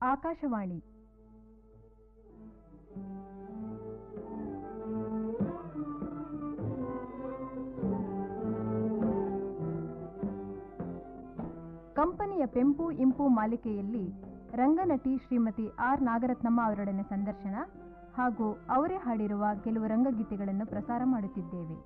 ಆಕಾಶವಾಣಿ ಕಂಪನಿಯ ಪೆಂಪು ಇಂಪು ಮಾಲಿಕೆಯಲ್ಲಿ ರಂಗನಟಿ ಶ್ರೀಮತಿ ಆರ್ ನಾಗರತ್ನಮ್ಮ ಅವರೊಡನೆ ಸಂದರ್ಶನ ಹಾಗೂ ಅವರೇ ಹಾಡಿರುವ ಕೆಲವು ರಂಗಗೀತೆಗಳನ್ನು ಪ್ರಸಾರ ಮಾಡುತ್ತಿದ್ದೇವೆ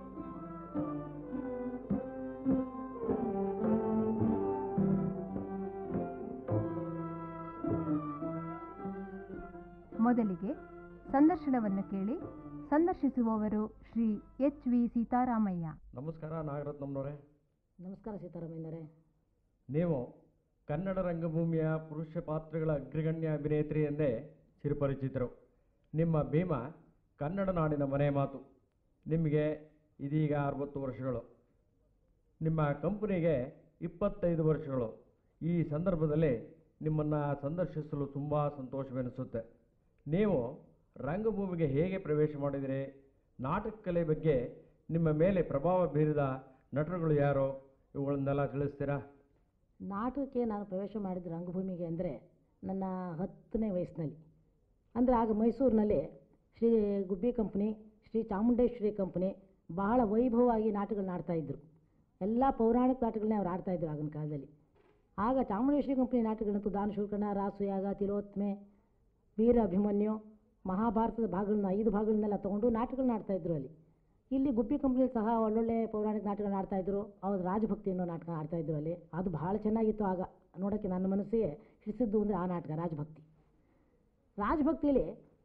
ಮೊದಲಿಗೆ ಸಂದರ್ಶನವನ್ನು ಕೇಳಿ ಸಂದರ್ಶಿಸುವವರು ಶ್ರೀ ಎಚ್ ವಿ ಸೀತಾರಾಮಯ್ಯ ನಮಸ್ಕಾರ ನಾಗರತ್ನಮ್ಮನವರೇ ನಮಸ್ಕಾರ ಸೀತಾರಾಮಯ್ಯನವರೇ ನೀವು ಕನ್ನಡ ರಂಗಭೂಮಿಯ ಪುರುಷ ಪಾತ್ರಗಳ ಅಗ್ರಗಣ್ಯ ಅಭಿನೇತ್ರಿ ಎಂದೇ ಚಿರಪರಿಚಿತರು ನಿಮ್ಮ ಭೀಮ ಕನ್ನಡ ನಾಡಿನ ಮನೆ ಮಾತು ನಿಮಗೆ ಇದೀಗ ಅರವತ್ತು ವರ್ಷಗಳು ನಿಮ್ಮ ಕಂಪನಿಗೆ ಇಪ್ಪತ್ತೈದು ವರ್ಷಗಳು ಈ ಸಂದರ್ಭದಲ್ಲಿ ನಿಮ್ಮನ್ನು ಸಂದರ್ಶಿಸಲು ತುಂಬ ಸಂತೋಷವೆನಿಸುತ್ತೆ ನೀವು ರಂಗಭೂಮಿಗೆ ಹೇಗೆ ಪ್ರವೇಶ ಮಾಡಿದಿರಿ ನಾಟಕ ಕಲೆ ಬಗ್ಗೆ ನಿಮ್ಮ ಮೇಲೆ ಪ್ರಭಾವ ಬೀರಿದ ನಟರುಗಳು ಯಾರು ಇವುಗಳನ್ನೆಲ್ಲ ತಿಳಿಸ್ತೀರಾ ನಾಟಕಕ್ಕೆ ನಾನು ಪ್ರವೇಶ ಮಾಡಿದ ರಂಗಭೂಮಿಗೆ ಅಂದರೆ ನನ್ನ ಹತ್ತನೇ ವಯಸ್ಸಿನಲ್ಲಿ ಅಂದರೆ ಆಗ ಮೈಸೂರಿನಲ್ಲಿ ಶ್ರೀ ಗುಬ್ಬಿ ಕಂಪ್ನಿ ಶ್ರೀ ಚಾಮುಂಡೇಶ್ವರಿ ಕಂಪ್ನಿ ಬಹಳ ವೈಭವವಾಗಿ ನಾಟಕಗಳನ್ನ ಆಡ್ತಾಯಿದ್ರು ಎಲ್ಲ ಪೌರಾಣಿಕ ನಾಟಕಗಳನ್ನೇ ಅವ್ರು ಆಡ್ತಾಯಿದ್ರು ಆಗಿನ ಕಾಲದಲ್ಲಿ ಆಗ ಚಾಮುಂಡೇಶ್ವರಿ ಕಂಪ್ನಿ ನಾಟಕಗಳಂತೂ ದಾನಶೂರ್ಕಣ ರಾಸುಯಾಗ ತಿಲೋತ್ಮೆ ವೀರ ಅಭಿಮನ್ಯು ಮಹಾಭಾರತದ ಭಾಗಗಳನ್ನ ಐದು ಭಾಗಗಳನ್ನೆಲ್ಲ ತೊಗೊಂಡು ನಾಟಕಗಳನ್ನ ಆಡ್ತಾಯಿದ್ರು ಅಲ್ಲಿ ಇಲ್ಲಿ ಗುಬ್ಬಿ ಕಂಪ್ನಿಯಲ್ಲಿ ಸಹ ಒಳ್ಳೊಳ್ಳೆ ಪೌರಾಣಿಕ ನಾಟಕಗಳನ್ನ ಆಡ್ತಾಯಿದ್ರು ಅವ್ರು ರಾಜಭಕ್ತಿ ಅನ್ನೋ ನಾಟಕ ಆಡ್ತಾಯಿದ್ರು ಅಲ್ಲಿ ಅದು ಭಾಳ ಚೆನ್ನಾಗಿತ್ತು ಆಗ ನೋಡೋಕ್ಕೆ ನನ್ನ ಮನಸ್ಸಿಗೆ ಹಿಡಿಸಿದ್ದು ಅಂದರೆ ಆ ನಾಟಕ ರಾಜಭಕ್ತಿ ರಾಜಭಕ್ತಿಯಲ್ಲಿ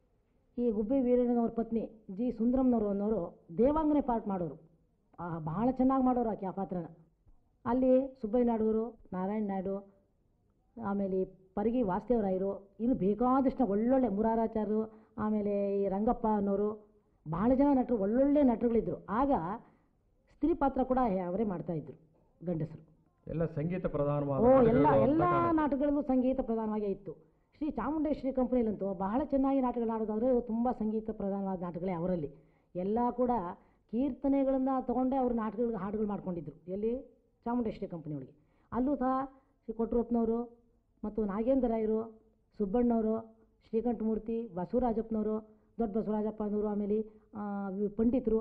ಈ ಗುಬ್ಬಿ ವೀರಣ್ಣನವ್ರ ಪತ್ನಿ ಜಿ ಸುಂದರಮ್ನವರು ಅನ್ನೋರು ದೇವಾಂಗನೆ ಪಾರ್ಟ್ ಮಾಡೋರು ಆ, ಬಹಳ ಚೆನ್ನಾಗಿ ಮಾಡೋರು ಆಕೆ ಆ ಪಾತ್ರನ ಅಲ್ಲಿ ಸುಬ್ಬಯ್ಯ ನಾಡೂರು ನಾರಾಯಣ ನಾಯ್ಡು ಆಮೇಲೆ ಈ ಪರಿಗಿ ವಾಸುದೇವರಾಯರು ಇನ್ನು ಬೇಕಾದಷ್ಟು ಒಳ್ಳೊಳ್ಳೆ ಮುರಾರಾಚಾರ್ಯರು ಆಮೇಲೆ ಈ ರಂಗಪ್ಪ ಅನ್ನೋರು ಭಾಳ ಜನ ನಟರು ಒಳ್ಳೊಳ್ಳೆ ನಟರುಗಳಿದ್ದರು ಆಗ ಸ್ತ್ರೀ ಪಾತ್ರ ಕೂಡ ಅವರೇ ಮಾಡ್ತಾಯಿದ್ರು ಗಂಡಸರು ಎಲ್ಲ ಸಂಗೀತ ಪ್ರಧಾನವಾದ ಓ ಎಲ್ಲ ನಾಟಕಗಳು ಅಂತ ಎಲ್ಲ ಕಾಣುತ್ತೆ. ನಾಟಕಗಳಲ್ಲೂ ಸಂಗೀತ ಪ್ರಧಾನವಾಗೇ ಇತ್ತು ಶ್ರೀ ಚಾಮುಂಡೇಶ್ವರಿ ಕಂಪ್ನಿಯಲ್ಲಂತೂ ಬಹಳ ಚೆನ್ನಾಗಿ ನಾಟಕಗಳು ಆಡೋದಾದರೆ ತುಂಬ ಸಂಗೀತ ಪ್ರಧಾನವಾದ ನಾಟಕಗಳೇ ಅವರಲ್ಲಿ ಎಲ್ಲ ಕೂಡ ಕೀರ್ತನೆಗಳನ್ನು ತಗೊಂಡೇ ಅವರು ನಾಟಕಗಳಿಗೆ ಹಾಡುಗಳು ಮಾಡ್ಕೊಂಡಿದ್ರು ಎಲ್ಲಿ ಚಾಮುಂಡೇಶ್ವರಿ ಕಂಪ್ನಿಯೊಳಗೆ ಅಲ್ಲೂ ಸಹ ಶ್ರೀ ಕೊಟ್ರಪ್ಪನವರು ಮತ್ತು ನಾಗೇಂದ್ರ ರಾಯರು ಸುಬ್ಬಣ್ಣವರು ಶ್ರೀಕಂಠಮೂರ್ತಿ ಬಸವರಾಜಪ್ಪನವರು ದೊಡ್ಡ ಬಸವರಾಜಪ್ಪ ಅನ್ನೋರು ಆಮೇಲೆ ಆ, ವಿ- ಪಂಡಿತರು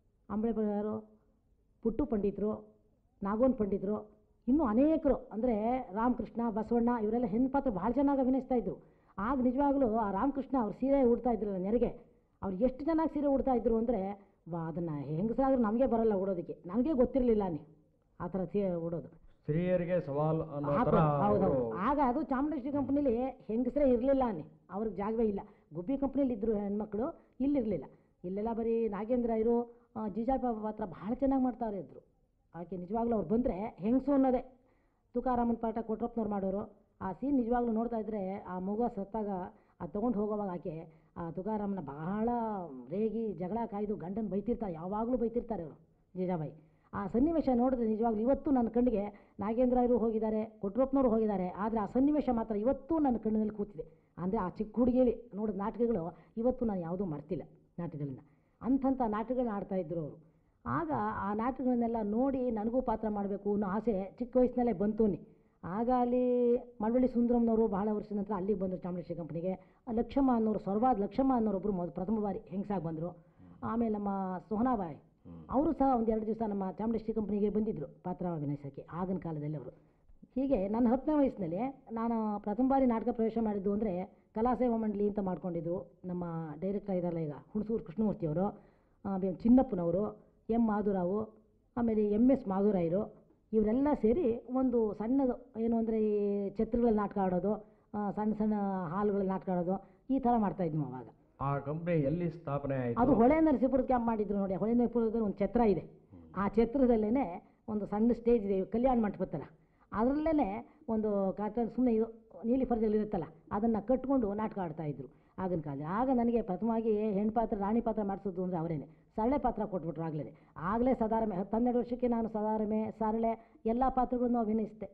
ಅಂಬಳೆ ಪುಟ್ಟು ಪಂಡಿತರು ನಾಗೋನ್ ಪಂಡಿತರು ಇನ್ನೂ ಅನೇಕರು ಅಂದರೆ ರಾಮಕೃಷ್ಣ ಬಸವಣ್ಣ ಇವರೆಲ್ಲ ಹೆಣ್ಣು ಪಾತ್ರ ಭಾಳ ಚೆನ್ನಾಗಿ ಅಭಿನಯಿಸ್ತಾ ಇದ್ರು ಆಗ ನಿಜವಾಗ್ಲೂ ಆ ರಾಮಕೃಷ್ಣ ಅವ್ರು ಸೀರೆ ಉಡ್ತಾ ಇದ್ರಲ್ಲ ನೆರಿಗೆ ಅವ್ರು ಎಷ್ಟು ಚೆನ್ನಾಗಿ ಸೀರೆ ಉಡ್ತಾ ಇದ್ರು ಅಂದರೆ ವಾ ಅದನ್ನು ಹೆಂಗಸರಾದ್ರೂ ನಮಗೆ ಬರಲ್ಲ ಉಡೋದಕ್ಕೆ ನನಗೆ ಗೊತ್ತಿರಲಿಲ್ಲ ನೀ ಆ ಥರ ಸೀರೆ ಉಡೋದು ಸ್ತ್ರೀಯರಿಗೆ ಸವಾಲ್ ಅನ್ನೋ ತರ ಹಾಕೋದು, ಹೌದು ಅವರು ಆಗ ಅದು ಚಾಮುಂಡೇಶ್ವರಿ ಕಂಪ್ನಿಲಿ ಹೆಂಗಸರೇ ಇರಲಿಲ್ಲ ಅನ್ನಿ ಅವ್ರಿಗೆ ಜಾಗವೇ ಇಲ್ಲ ಗುಬ್ಬಿ ಕಂಪ್ನಿಲಿ ಇದ್ದರು ಹೆಣ್ಮಕ್ಳು ಇಲ್ಲಿರಲಿಲ್ಲ ಇಲ್ಲೆಲ್ಲ ಬರೀ ನಾಗೇಂದ್ರ ಇರು ಜಿಜಾಪ ಪಾತ್ರ ಭಾಳ ಚೆನ್ನಾಗಿ ಮಾಡ್ತಾವ್ರೆ ಇದ್ರು ಆಕೆ ನಿಜವಾಗ್ಲೂ ಅವ್ರು ಬಂದರೆ ಹೆಂಗಸು ಅನ್ನೋದೇ ತುಕಾರಾಮನ್ ಪಾಠ ಕೊಟ್ರಪ್ಪನವ್ರು ಮಾಡೋರು ಆ ಸೀನ್ ನಿಜವಾಗ್ಲೂ ನೋಡ್ತಾ ಇದ್ರೆ ಆ ಮಗು ಸತ್ತಾಗ ಅದು ತೊಗೊಂಡು ಹೋಗೋವಾಗ ಆಕೆ ಆ ತುಕಾರಾಮನ ಬಹಳ ರೇಗಿ ಜಗಳ ಕಾಯ್ದು ಗಂಡನ ಬೈತಿರ್ತಾರೆ ಯಾವಾಗಲೂ ಬೈತಿರ್ತಾರೆ ಅವರು ಜೀಜಾಬಾಯಿ ಆ ಸನ್ನಿವೇಶ ನೋಡಿದ್ರೆ ನಿಜವಾಗ್ಲೂ ಇವತ್ತು ನನ್ನ ಕಣ್ಣಿಗೆ ನಾಗೇಂದ್ರರು ಹೋಗಿದ್ದಾರೆ ಕೊಟ್ರಪ್ಪನವರು ಹೋಗಿದ್ದಾರೆ ಆದರೆ ಆ ಸನ್ನಿವೇಶ ಮಾತ್ರ ಇವತ್ತೂ ನನ್ನ ಕಣ್ಣಿನಲ್ಲಿ ಕೂತಿದೆ ಅಂದರೆ ಆ ಚಿಕ್ಕ ಹುಡುಗಿಯಲ್ಲಿ ನೋಡಿದ ನಾಟಕಗಳು ಇವತ್ತು ನಾನು ಯಾವುದೂ ಮರ್ತಿಲ್ಲ ನಾಟಕಗಳನ್ನ ಅಂಥಂಥ ನಾಟಕಗಳನ್ನ ಆಡ್ತಾ ಇದ್ರು ಅವರು ಆಗ ಆ ನಾಟಕಗಳನ್ನೆಲ್ಲ ನೋಡಿ ನನಗೂ ಪಾತ್ರ ಮಾಡಬೇಕು ಅನ್ನೋ ಆಸೆ ಚಿಕ್ಕ ವಯಸ್ಸಿನಲ್ಲೇ ಬಂತು ನೀ ಆಗ ಅಲ್ಲಿ ಮಳವಳ್ಳಿ ಸುಂದರಮ್ನವರು ಬಹಳ ವರ್ಷದ ನಂತರ ಅಲ್ಲಿಗೆ ಬಂದರು ಚಾಮುಂಡೇಶ್ವರಿ ಕಂಪ್ನಿಗೆ ಆ ಲಕ್ಷಮ್ಮ ಅನ್ನೋರು ಸ್ವರ್ವಾದ ಲಕ್ಷಮ್ಮ ಅನ್ನೋರೊಬ್ಬರು ಮೊದ ಪ್ರಥಮ ಬಾರಿ ಹೆಂಗಸಾಗಿ ಬಂದರು ಆಮೇಲೆ ನಮ್ಮ ಸೋಹನಾಬಾಯಿ ಅವರು ಸಹ ಒಂದು ಎರಡು ದಿವಸ ನಮ್ಮ ಚಾಮುಂಡೇಶ್ವರಿ ಕಂಪ್ನಿಗೆ ಬಂದಿದ್ದರು ಪಾತ್ರ ಅಭಿನಯಿಸೋಕ್ಕೆ ಆಗಿನ ಕಾಲದಲ್ಲಿ ಅವರು ಹೀಗೆ ನನ್ನ ಹತ್ತನೇ ವಯಸ್ಸಿನಲ್ಲಿ ನಾನು ಪ್ರಥಮ ಬಾರಿ ನಾಟಕ ಪ್ರವೇಶ ಮಾಡಿದ್ದು ಅಂದರೆ ಕಲಾಸೇವಾ ಮಂಡಳಿ ಅಂತ ಮಾಡ್ಕೊಂಡಿದ್ರು ನಮ್ಮ ಡೈರೆಕ್ಟರ್ ಇದ್ದಾರಲ್ಲ ಈಗ ಹುಣಸೂರು ಕೃಷ್ಣಮೂರ್ತಿಯವರು ಆಮೇಲೆ ಚಿನ್ನಪ್ಪನವರು ಎಂ ಮಾಧುರಾವು ಆಮೇಲೆ ಎಮ್ ಎಸ್ ಮಾಧುರಾಯರು ಇವರೆಲ್ಲ ಸೇರಿ ಒಂದು ಸಣ್ಣದು ಏನು ಅಂದರೆ ಈ ಛತ್ರಗಳಲ್ಲಿ ನಾಟಕ ಆಡೋದು ಆ, ಸಣ್ಣ ಸಣ್ಣ ಹಾಲ್ಗಳಲ್ಲಿ ನಾಟಕ ಆಡೋದು ಈ ಥರ ಮಾಡ್ತಾಯಿದ್ವಿ ಅವಾಗ ಆ ಕಂಪನಿ ಎಲ್ಲಿ ಸ್ಥಾಪನೆ ಅದು ಆಯಿತು ಹೊಳೆ ನರಸೀಪುರದ ಕ್ಯಾಂಪ್ ಮಾಡಿದ್ರು ನೋಡಿ ಹೊಳೆ ನರಸೀಪುರದಲ್ಲಿ ಒಂದು ಛತ್ರ ಇದೆ ಆ ಛತ್ರದಲ್ಲೇ ಒಂದು ಸಣ್ಣ ಸ್ಟೇಜ್ ಇದೆ ಕಲ್ಯಾಣ ಮಂಟಪ ಥರ ಅದರಲ್ಲೇ ಒಂದು ಕಾಟನ್ ಸುಮ್ಮನೆ ಇದು ನೀಲಿ ಫರ್ಜಲ್ಲಿ ಇರುತ್ತಲ್ಲ ಅದನ್ನು ಕಟ್ಕೊಂಡು ನಾಟಕ ಆಡ್ತಾ ಇದ್ರು ಆಗಿನ ಕಾಲ ಆಗ ನನಗೆ ಪ್ರಥಮವಾಗಿ ಹೆಣ್ಣು ಪಾತ್ರ ರಾಣಿ ಪಾತ್ರ ಮಾಡಿಸೋದು ಅಂದರೆ ಅವರೇನೆ ಸರಳೆ ಪಾತ್ರ ಕೊಟ್ಬಿಟ್ರು ಆಗಲೇ ಆಗಲೇ ಸದಾರಮೆ ಹನ್ನೆರಡು ವರ್ಷಕ್ಕೆ ನಾನು ಸದಾರಮೆ ಸರಳೆ ಎಲ್ಲ ಪಾತ್ರಗಳನ್ನು ಅಭಿನಯಿಸಿದೆ